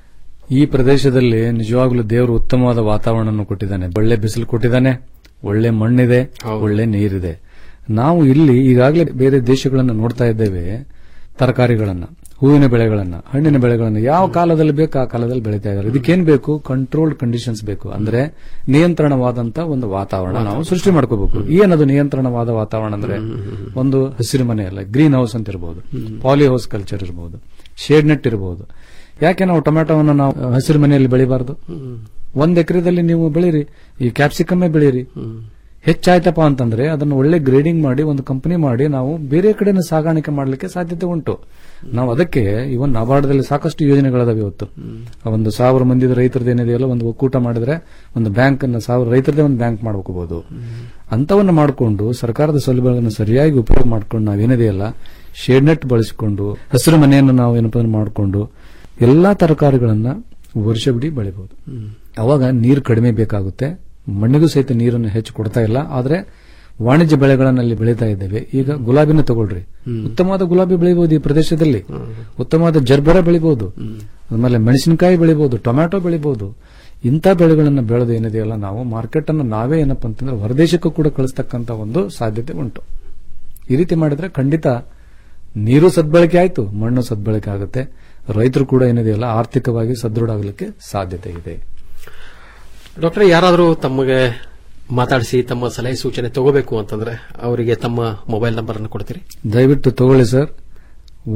Speaker 14: ಈ ಪ್ರದೇಶದಲ್ಲಿ ನಿಜವಾಗ್ಲೂ ದೇವರು ಉತ್ತಮವಾದ ವಾತಾವರಣ ಕೊಟ್ಟಿದ್ದಾನೆ ಒಳ್ಳೆ ಬಿಸಿಲು ಕೊಟ್ಟಿದ್ದಾನೆ ಒಳ್ಳೆ ಮಣ್ಣಿದೆ ಒಳ್ಳೆ ನೀರಿದೆ ನಾವು ಇಲ್ಲಿ ಈಗಾಗಲೇ ಬೇರೆ ದೇಶಗಳನ್ನ ನೋಡ್ತಾ ಇದ್ದೇವೆ ತರಕಾರಿಗಳನ್ನ ಹೂವಿನ ಬೆಳೆಗಳನ್ನ ಹಣ್ಣಿನ ಬೆಳೆಗಳನ್ನ ಯಾವ ಕಾಲದಲ್ಲಿ ಬೇಕು ಆ ಕಾಲದಲ್ಲಿ ಬೆಳೀತಾ ಇದ್ದಾರೆ ಇದಕ್ಕೇನ್ ಬೇಕು ಕಂಟ್ರೋಲ್ಡ್ ಕಂಡೀಷನ್ಸ್ ಬೇಕು ಅಂದ್ರೆ ನಿಯಂತ್ರಣವಾದಂತ ಒಂದು ವಾತಾವರಣ ನಾವು ಸೃಷ್ಟಿ ಮಾಡ್ಕೋಬೇಕು ಏನದು ನಿಯಂತ್ರಣವಾದ ವಾತಾವರಣ ಅಂದ್ರೆ ಒಂದು ಹಸಿರು ಮನೆ ಅಲ್ಲ ಗ್ರೀನ್ ಹೌಸ್ ಅಂತ ಇರಬಹುದು ಪಾಲಿ ಹೌಸ್ ಕಲ್ಚರ್ ಇರಬಹುದು ಶೇಡ್ ನೆಟ್ ಇರಬಹುದು ಯಾಕೆ ನಾವು ಟೊಮೆಟೊವನ್ನು ನಾವು ಹಸಿರು ಮನೆಯಲ್ಲಿ ಬೆಳಿಬಾರದು ಒಂದ್ ಎಕರೆದಲ್ಲಿ ನೀವು ಬೆಳೀರಿ ಈ ಕ್ಯಾಪ್ಸಿಕಮ್ಮೇ ಬೆಳೀರಿ ಹೆಚ್ಚಾಯ್ತಪ್ಪ ಅಂತಂದ್ರೆ ಅದನ್ನು ಒಳ್ಳೆ ಗ್ರೇಡಿಂಗ್ ಮಾಡಿ ಒಂದು ಕಂಪನಿ ಮಾಡಿ ನಾವು ಬೇರೆ ಕಡೆನ ಸಾಗಾಣಿಕೆ ಮಾಡಲಿಕ್ಕೆ ಸಾಧ್ಯತೆ ಉಂಟು ನಾವು ಅದಕ್ಕೆ ಇವನ್ ನಬಾರ್ಡ್ದಲ್ಲಿ ಸಾಕಷ್ಟು ಯೋಜನೆಗಳದಾವೆ ಇವತ್ತು ಆ ಒಂದು ಸಾವಿರ ಮಂದಿ ರೈತರದ್ದು ಏನಿದೆಯಲ್ಲ ಒಂದು ಒಕ್ಕೂಟ ಮಾಡಿದ್ರೆ ಒಂದು ಬ್ಯಾಂಕ್ ಅನ್ನ ಸಾವಿರ ರೈತರದೇ ಒಂದು ಬ್ಯಾಂಕ್ ಮಾಡ್ಕೋಬಹುದು ಅಂತವನ್ನ ಮಾಡಿಕೊಂಡು ಸರ್ಕಾರದ ಸೌಲಭ್ಯಗಳನ್ನು ಸರಿಯಾಗಿ ಉಪಯೋಗ ಮಾಡ್ಕೊಂಡು ನಾವೇನಿದೆಯಲ್ಲ ಶೇಡ್ ನೆಟ್ ಬಳಸಿಕೊಂಡು ಹಸಿರು ಮನೆಯನ್ನು ನಾವು ಏನಪ್ಪ ಅಂದ್ರೆ ಮಾಡಿಕೊಂಡು ಎಲ್ಲಾ ತರಕಾರಿಗಳನ್ನ ವರ್ಷವಿಡೀ ಬೆಳಿಬಹುದು ಅವಾಗ ನೀರು ಕಡಿಮೆ ಬೇಕಾಗುತ್ತೆ ಮಣ್ಣಿಗೂ ಸಹಿತ ನೀರನ್ನು ಹೆಚ್ಚು ಕೊಡ್ತಾ ಇಲ್ಲ ಆದ್ರೆ ವಾಣಿಜ್ಯ ಬೆಳೆಗಳನ್ನ ಅಲ್ಲಿ ಬೆಳೀತಾ ಇದ್ದೇವೆ ಈಗ ಗುಲಾಬಿನ ತಗೊಳ್ರಿ ಉತ್ತಮವಾದ ಗುಲಾಬಿ ಬೆಳಿಬಹುದು ಈ ಪ್ರದೇಶದಲ್ಲಿ ಉತ್ತಮವಾದ ಜರ್ಬರ ಬೆಳಿಬಹುದು ಆಮೇಲೆ ಮೆಣಸಿನಕಾಯಿ ಬೆಳಿಬಹುದು ಟೊಮ್ಯಾಟೊ ಬೆಳಿಬಹುದು ಇಂಥ ಬೆಳೆಗಳನ್ನ ಬೆಳೆದು ಏನಿದೆಯಲ್ಲ ನಾವು ಮಾರ್ಕೆಟ್ ಅನ್ನು ನಾವೇ ಏನಪ್ಪಾ ಅಂತಂದ್ರೆ ಹೊರದೇಶಕ್ಕೂ ಕೂಡ ಕಳಿಸ್ತಕ್ಕಂತ ಒಂದು ಸಾಧ್ಯತೆ ಉಂಟು ಈ ರೀತಿ ಮಾಡಿದ್ರೆ ಖಂಡಿತ ನೀರು ಸದ್ಬಳಕೆ ಆಯ್ತು ಮಣ್ಣು ಸದ್ಬಳಕೆ ಆಗುತ್ತೆ ರೈತರು ಕೂಡ ಏನಿದೆಯಲ್ಲ ಆರ್ಥಿಕವಾಗಿ ಸದೃಢ ಆಗಲಿಕ್ಕೆ ಸಾಧ್ಯತೆ ಇದೆ
Speaker 13: ಡಾಕ್ಟರ್ ಯಾರಾದರೂ ತಮಗೆ ಮಾತಾಡಿಸಿ ತಮ್ಮ ಸಲಹೆ ಸೂಚನೆ ತಗೋಬೇಕು ಅಂತಂದ್ರೆ ಅವರಿಗೆ ತಮ್ಮ ಮೊಬೈಲ್ ನಂಬರ್ ಅನ್ನು ಕೊಡ್ತೀರಿ
Speaker 14: ದಯವಿಟ್ಟು ತಗೊಳ್ಳಿ ಸರ್